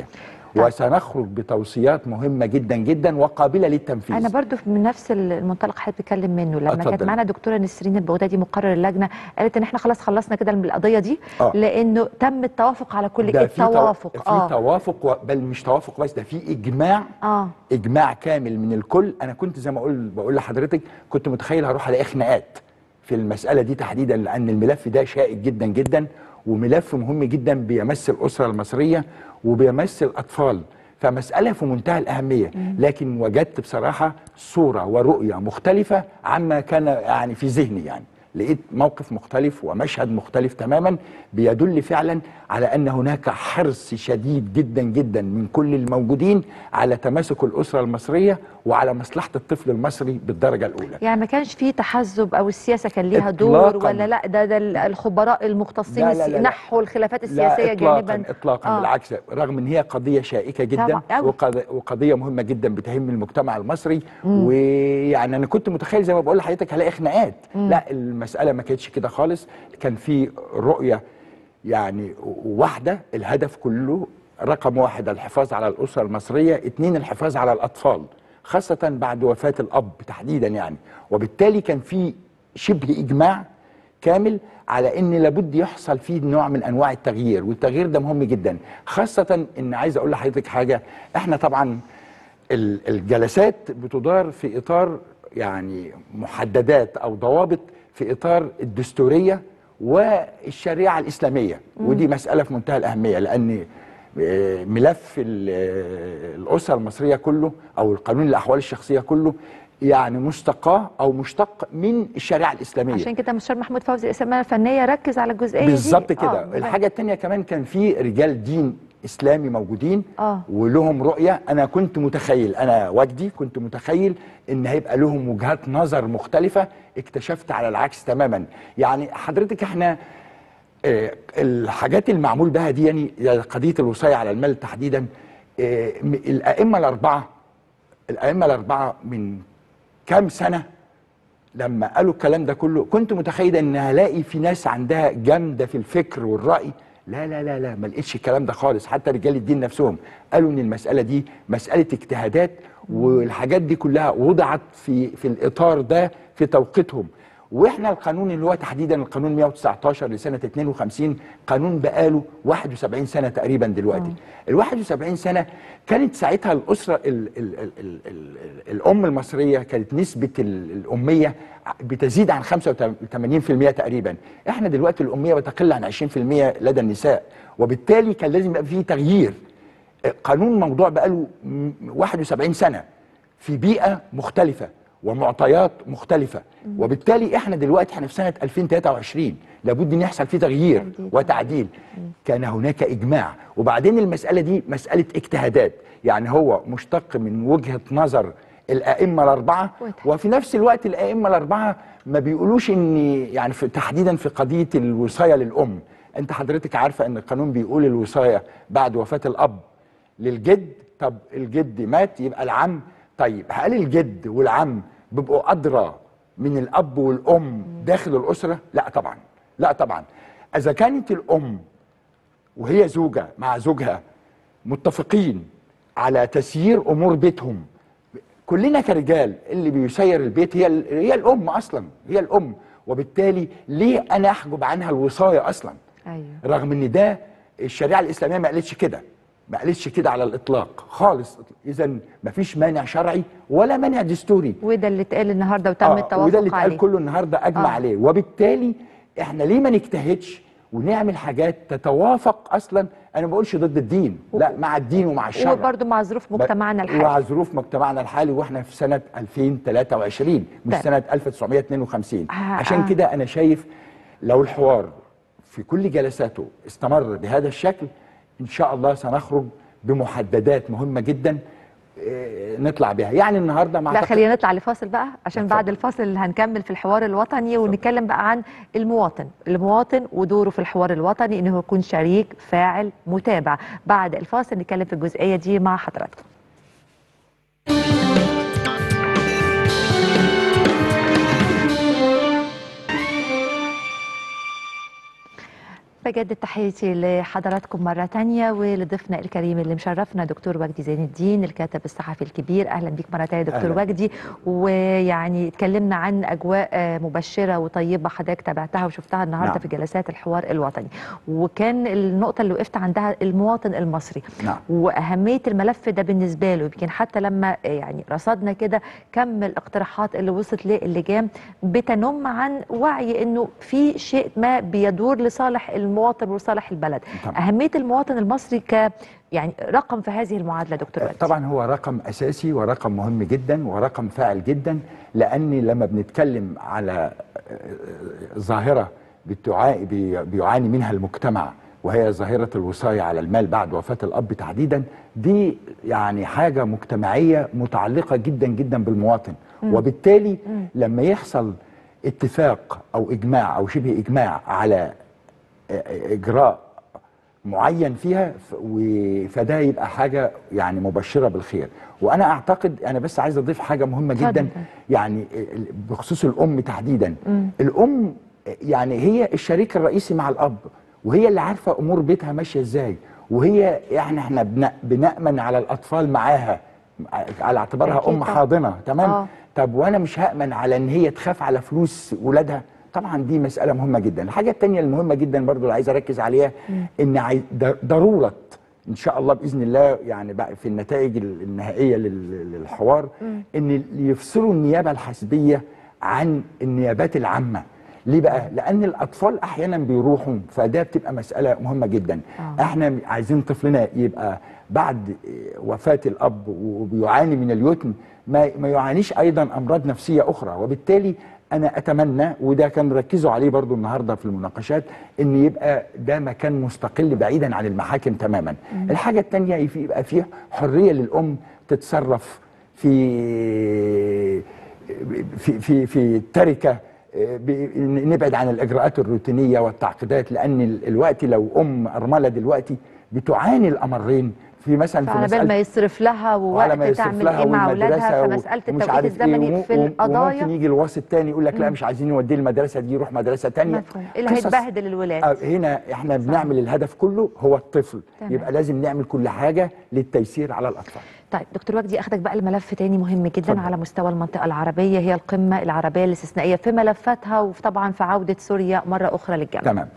S15: وسنخرج بتوصيات مهمة جدا جدا وقابلة للتنفيذ
S1: انا برضو من نفس المنطلق حضرتك بتتكلم منه لما كانت
S15: اتفضل.
S1: معانا دكتوره نسرين البغدادي مقرر اللجنه قالت ان احنا خلاص خلصنا كده القضيه دي
S15: آه.
S1: لانه تم التوافق على كل
S15: ده في تو-
S1: التوافق
S15: في توافق و- بل مش توافق بس ده في اجماع
S1: اه
S15: اجماع كامل من الكل انا كنت زي ما اقول بقول لحضرتك كنت متخيل هروح الاقي خناقات في المساله دي تحديدا لان الملف ده شائك جدا جدا وملف مهم جدا بيمس الاسره المصريه وبيمس الاطفال فمساله في منتهى الاهميه لكن وجدت بصراحه صوره ورؤيه مختلفه عما كان يعني في ذهني يعني لقيت موقف مختلف ومشهد مختلف تماما بيدل فعلا على ان هناك حرص شديد جدا جدا من كل الموجودين على تماسك الاسره المصريه وعلى مصلحه الطفل المصري بالدرجه الاولى.
S1: يعني ما كانش فيه تحزب او السياسه كان ليها دور
S15: إطلاقاً.
S1: ولا لا ده ده الخبراء المختصين
S15: لا، لا، لا، لا.
S1: نحوا الخلافات السياسيه
S15: لا اطلاقا
S1: جانبا
S15: اطلاقا
S1: آه.
S15: بالعكس رغم ان هي قضيه شائكه جدا
S1: طبعاً، أوي.
S15: وقض- وقضيه مهمه جدا بتهم المجتمع المصري
S1: مم.
S15: ويعني انا كنت متخيل زي ما بقول لحضرتك هلاقي خناقات
S1: مم.
S15: لا المساله ما كانتش كده خالص كان في رؤيه يعني واحده الهدف كله رقم واحد الحفاظ على الاسره المصريه اتنين الحفاظ على الاطفال خاصه بعد وفاه الاب تحديدا يعني وبالتالي كان في شبه اجماع كامل على ان لابد يحصل فيه نوع من انواع التغيير والتغيير ده مهم جدا خاصه ان عايز اقول لحضرتك حاجه احنا طبعا ال- الجلسات بتدار في اطار يعني محددات او ضوابط في اطار الدستوريه والشريعه الاسلاميه
S16: مم.
S15: ودي مساله في منتهى الاهميه لان آه، ملف ال- آه، الاسره المصريه كله او القانون الاحوال الشخصيه كله يعني مستقاه او مشتق من الشريعه الاسلاميه
S1: عشان كده مستشار محمود فوزي الاسماء الفنيه ركز على الجزئيه دي
S15: بالظبط كده
S1: آه،
S15: الحاجه الثانيه كمان كان في رجال دين اسلامي موجودين
S1: اه
S15: ولهم رؤيه انا كنت متخيل انا وجدي كنت متخيل ان هيبقى لهم وجهات نظر مختلفه اكتشفت على العكس تماما يعني حضرتك احنا آه، الحاجات المعمول بها دي يعني يعني قضيه الوصايه على المال تحديدا آه، م- الائمه الاربعه الائمه الاربعه من كام سنه لما قالوا الكلام ده كله كنت متخيل ان هلاقي في ناس عندها جامده في الفكر والراي لا لا لا لا ما لقيتش الكلام ده خالص حتى رجال الدين نفسهم قالوا ان المساله دي مساله اجتهادات والحاجات دي كلها وضعت في في الاطار ده في توقيتهم واحنا القانون اللي هو تحديدا القانون 119 لسنه 52 قانون بقاله 71 سنه تقريبا دلوقتي ال 71 سنه كانت ساعتها الاسره ال ال ال ال ال الام المصريه كانت نسبه ال- الاميه بتزيد عن 85% تقريبا احنا دلوقتي الاميه بتقل عن 20% لدى النساء وبالتالي كان لازم يبقى فيه تغيير قانون موضوع بقاله م- 71 سنه في بيئه مختلفه ومعطيات مختلفه وبالتالي احنا دلوقتي احنا في سنه 2023 لابد ان يحصل فيه تغيير وتعديل كان هناك اجماع وبعدين المساله دي مساله اجتهادات يعني هو مشتق من وجهه نظر الائمه الاربعه وفي نفس الوقت الائمه الاربعه ما بيقولوش ان يعني في تحديدا في قضيه الوصايه للام انت حضرتك عارفه ان القانون بيقول الوصايه بعد وفاه الاب للجد طب الجد مات يبقى العم طيب هل الجد والعم بيبقوا ادرى من الاب والام داخل الاسره لا طبعا لا طبعا اذا كانت الام وهي زوجه مع زوجها متفقين على تسيير امور بيتهم كلنا كرجال اللي بيسير البيت هي ال- هي الام اصلا هي الام وبالتالي ليه انا احجب عنها الوصايه اصلا
S1: ايوه
S15: رغم ان ده الشريعه الاسلاميه ما قالتش كده ما قالتش كده على الاطلاق خالص اذا ما فيش مانع شرعي ولا مانع دستوري
S1: وده اللي اتقال النهارده وتم
S15: آه،
S1: التوافق
S15: وده اللي اتقال
S1: عليه
S15: كله النهارده اجمع
S1: آه.
S15: آه. عليه وبالتالي احنا ليه ما نجتهدش ونعمل حاجات تتوافق اصلا انا ما بقولش ضد الدين لا مع الدين ومع الشرع
S1: وبرضه مع ظروف مجتمعنا
S15: ومع
S1: الحالي
S15: ظروف مجتمعنا الحالي واحنا في سنه 2023 مش
S1: طيب.
S15: سنه 1952
S1: آه،
S15: عشان
S1: آه.
S15: كده انا شايف لو الحوار في كل جلساته استمر بهذا الشكل ان شاء الله سنخرج بمحددات مهمه جدا آه، نطلع بها يعني النهارده مع
S1: لا خلينا نطلع لفاصل بقى عشان بعد الفاصل هنكمل في الحوار الوطني ونتكلم بقى عن المواطن المواطن ودوره في الحوار الوطني انه يكون شريك فاعل متابع بعد الفاصل نتكلم في الجزئية دي مع حضراتكم بجدد تحياتي لحضراتكم مرة تانية ولضيفنا الكريم اللي مشرفنا دكتور وجدي زين الدين الكاتب الصحفي الكبير أهلا بيك مرة تانية دكتور
S16: أهلاً.
S1: وجدي ويعني اتكلمنا عن أجواء آه، مبشرة وطيبة حضرتك تابعتها وشفتها النهاردة
S15: نعم.
S1: في جلسات الحوار الوطني وكان النقطة اللي وقفت عندها المواطن المصري
S15: نعم
S1: واهميه الملف ده بالنسبه له يمكن حتى لما يعني رصدنا كده كم الاقتراحات اللي وصلت للجان بتنم عن وعي انه في شيء ما بيدور لصالح المواطن وصالح البلد
S15: طبعا.
S1: اهميه المواطن المصري ك يعني رقم في هذه المعادله دكتور وجدي
S15: طبعا هو رقم اساسي ورقم مهم جدا ورقم فاعل جدا لان لما بنتكلم على آه، ظاهره بتعا- بي- بيعاني منها المجتمع وهي ظاهره الوصايه على المال بعد وفاه الاب تحديدا دي يعني حاجه مجتمعيه متعلقه جدا جدا بالمواطن
S16: مم.
S15: وبالتالي
S16: مم.
S15: لما يحصل اتفاق او اجماع او شبه اجماع على آه، اجراء معين فيها ف- و- فده يبقى حاجه يعني مبشره بالخير وانا اعتقد انا بس عايز اضيف حاجه مهمه
S16: اتفضل.
S15: جدا يعني ال- بخصوص الام تحديدا
S16: مم.
S15: الام يعني هي الشريك الرئيسي مع الاب وهي اللي عارفه امور بيتها ماشيه ازاي وهي يعني احنا بن- بنامن على الاطفال معاها على اعتبارها
S16: أكيد
S15: ام
S16: طبعا.
S15: حاضنه تمام
S16: آه.
S15: طب وانا مش هامن على ان هي تخاف على فلوس ولادها طبعا دي مساله مهمه جدا الحاجه الثانيه المهمه جدا برضو اللي عايز اركز عليها ان عاي- ض- ضروره ان شاء الله باذن الله يعني بقى في النتائج ال- النهائيه لل- للحوار ان يفصلوا النيابه الحسبيه عن النيابات العامه ليه بقى؟ لأن الأطفال أحيانا بيروحوا فده بتبقى مسألة مهمة جدا.
S16: آه.
S15: احنا عايزين طفلنا يبقى بعد وفاة الأب وبيعاني من اليتم ما ما يعانيش أيضا أمراض نفسية أخرى وبالتالي أنا أتمنى وده كان ركزوا عليه برضو النهاردة في المناقشات إن يبقى ده مكان مستقل بعيدا عن المحاكم تماما.
S16: مم.
S15: الحاجة الثانية يبقى فيه حرية للأم تتصرف في في في في التركه ب- نبعد عن الاجراءات الروتينيه والتعقيدات لان ال- الوقت لو ام ارمله دلوقتي بتعاني الامرين في مثلا في
S1: فعلى بال
S15: مسألة
S1: ما يصرف لها
S15: وعلى ما
S1: ووقت
S15: يصرف
S1: تعمل
S15: لها
S1: ايه مع
S15: والمدرسة
S1: اولادها
S15: و-
S1: فمساله
S15: ومش
S1: التوقيت
S15: عارف إيه
S1: الزمني
S15: وم-
S1: في
S15: وم- وممكن
S1: القضايا
S15: يجي الواسط تاني يقول لك لا
S1: مم.
S15: مش عايزين نوديه المدرسه دي يروح مدرسه تانية
S1: مفهوم اللي
S15: قصص-
S1: هيتبهدل الولاد
S15: آه، هنا احنا بنعمل الهدف كله هو الطفل
S1: تمام.
S15: يبقى لازم نعمل كل حاجه للتيسير على الاطفال
S1: طيب دكتور وجدي اخدك بقى الملف تاني مهم جدا على مستوى المنطقه العربيه هي القمه العربيه الاستثنائيه في ملفاتها وطبعا في عوده سوريا مره اخرى للجامعه
S15: تمام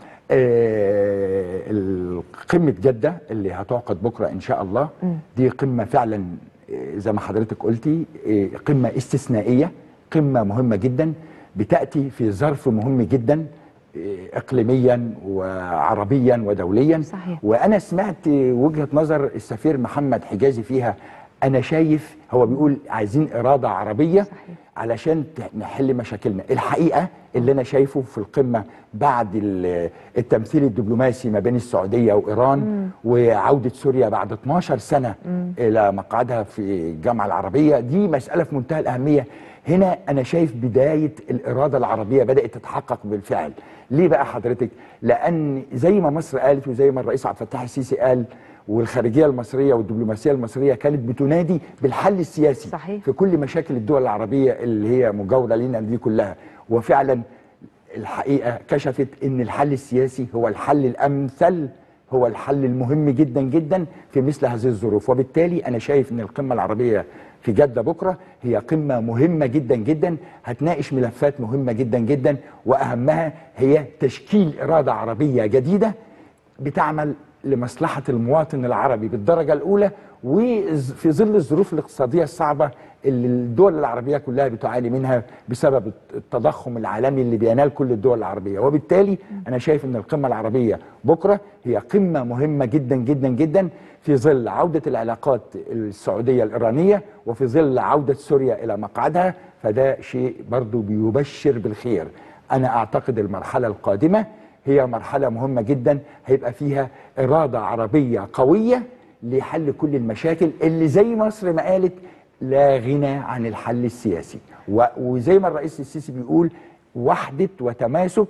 S15: آه قمه جده اللي هتعقد بكره ان شاء الله
S1: مم.
S15: دي قمه فعلا آه، زي ما حضرتك قلتي آه، قمه استثنائيه قمه مهمه جدا بتاتي في ظرف مهم جدا آه، اقليميا وعربيا ودوليا
S1: صحيح.
S15: وانا سمعت وجهه نظر السفير محمد حجازي فيها انا شايف هو بيقول عايزين اراده عربيه صحيح. علشان ت- نحل مشاكلنا الحقيقه اللي انا شايفه في القمه بعد ال- التمثيل الدبلوماسي ما بين السعوديه وايران
S16: مم.
S15: وعوده سوريا بعد 12 سنه
S16: مم.
S15: الى مقعدها في الجامعه العربيه دي مساله في منتهى الاهميه هنا انا شايف بدايه الاراده العربيه بدات تتحقق بالفعل ليه بقى حضرتك لان زي ما مصر قالت وزي ما الرئيس عبد الفتاح السيسي قال والخارجيه المصريه والدبلوماسيه المصريه كانت بتنادي بالحل السياسي
S1: صحيح.
S15: في كل مشاكل الدول العربيه اللي هي مجاوره لنا دي كلها وفعلا الحقيقه كشفت ان الحل السياسي هو الحل الامثل هو الحل المهم جدا جدا في مثل هذه الظروف وبالتالي انا شايف ان القمه العربيه في جده بكره هي قمه مهمه جدا جدا هتناقش ملفات مهمه جدا جدا واهمها هي تشكيل اراده عربيه جديده بتعمل لمصلحه المواطن العربي بالدرجه الاولى وفي ظل الظروف الاقتصاديه الصعبه اللي الدول العربيه كلها بتعاني منها بسبب التضخم العالمي اللي بينال كل الدول العربيه وبالتالي انا شايف ان القمه العربيه بكره هي قمه مهمه جدا جدا جدا في ظل عوده العلاقات السعوديه الايرانيه وفي ظل عوده سوريا الى مقعدها فده شيء برضو بيبشر بالخير انا اعتقد المرحله القادمه هي مرحله مهمه جدا هيبقى فيها اراده عربيه قويه لحل كل المشاكل اللي زي مصر ما قالت لا غنى عن الحل السياسي و- وزي ما الرئيس السيسي بيقول وحده وتماسك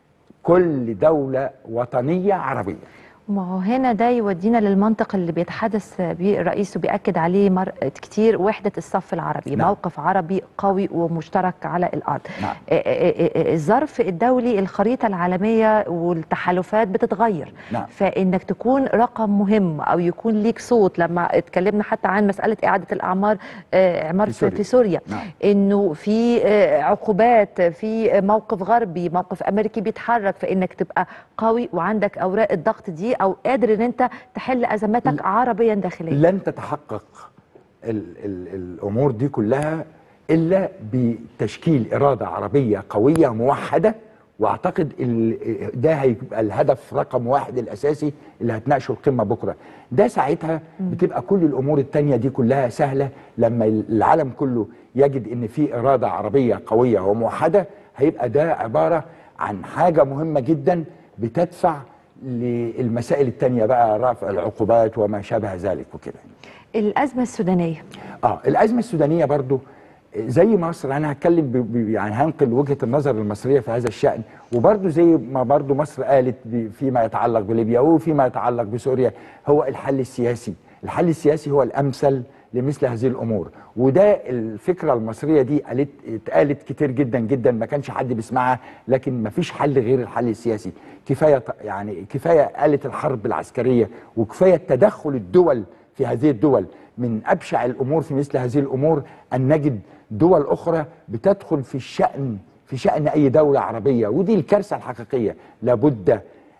S15: كل دوله وطنيه عربيه
S1: ما هو هنا ده يودينا للمنطق اللي بيتحدث به الرئيس وبيأكد عليه مر... كتير وحدة الصف العربي
S15: نعم.
S1: موقف عربي قوي ومشترك على الأرض
S15: نعم.
S1: آه، آه، آه، الظرف الدولي الخريطة العالمية والتحالفات بتتغير
S15: نعم.
S1: فإنك تكون رقم مهم أو يكون ليك صوت لما اتكلمنا حتى عن مسألة إعادة الأعمار آه، إعمار
S15: في
S1: في,
S15: سوريا.
S1: في سوريا
S15: نعم.
S1: إنه في آه، عقوبات في موقف غربي موقف أمريكي بيتحرك فإنك تبقى قوي وعندك أوراق الضغط دي أو قادر إن أنت تحل أزماتك عربيا داخليا
S15: لن تتحقق ال ال الامور دي كلها الا بتشكيل اراده عربيه قويه موحده واعتقد ال- ده هيبقى الهدف رقم واحد الاساسي اللي هتناقشه القمه بكره ده ساعتها بتبقى كل الامور التانية دي كلها سهله لما العالم كله يجد ان في اراده عربيه قويه وموحده هيبقى ده عباره عن حاجه مهمه جدا بتدفع للمسائل التانية بقى رفع العقوبات وما شابه ذلك وكده
S1: الأزمة السودانية
S15: اه الازمه السودانيه برضو زي مصر انا هتكلم ب- ب- يعني هنقل وجهه النظر المصريه في هذا الشان وبرضو زي ما برضو مصر قالت ب- فيما يتعلق بليبيا وفيما يتعلق بسوريا هو الحل السياسي الحل السياسي هو الامثل لمثل هذه الامور وده الفكره المصريه دي قالت اتقالت كتير جدا جدا ما كانش حد بيسمعها لكن ما فيش حل غير الحل السياسي كفايه ط- يعني كفايه آلة الحرب العسكريه وكفايه تدخل الدول في هذه الدول من ابشع الامور في مثل هذه الامور ان نجد دول اخرى بتدخل في الشان في شان اي دوله عربيه ودي الكارثه الحقيقيه لابد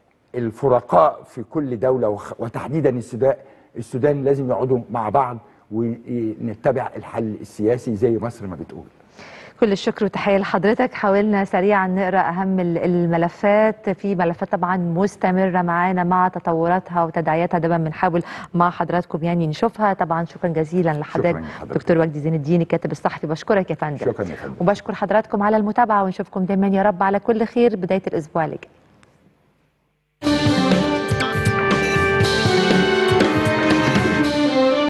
S15: الفرقاء في كل دوله وخ- وتحديدا السودان السودان لازم يقعدوا مع بعض ونتبع الحل السياسي زي مصر ما بتقول
S1: كل الشكر والتحية لحضرتك حاولنا سريعا نقرأ أهم ال- الملفات في ملفات طبعا مستمرة معانا مع تطوراتها وتداعياتها دايما بنحاول مع حضراتكم يعني نشوفها طبعا شكرا جزيلا لحضرتك
S15: لحضرتك.
S1: دكتور وجدي زين الدين الكاتب الصحفي بشكرك يا فندم
S15: شكرا يا فندم
S1: وبشكر حضراتكم على المتابعة ونشوفكم دايما يا رب على كل خير بداية الأسبوع اللي جاي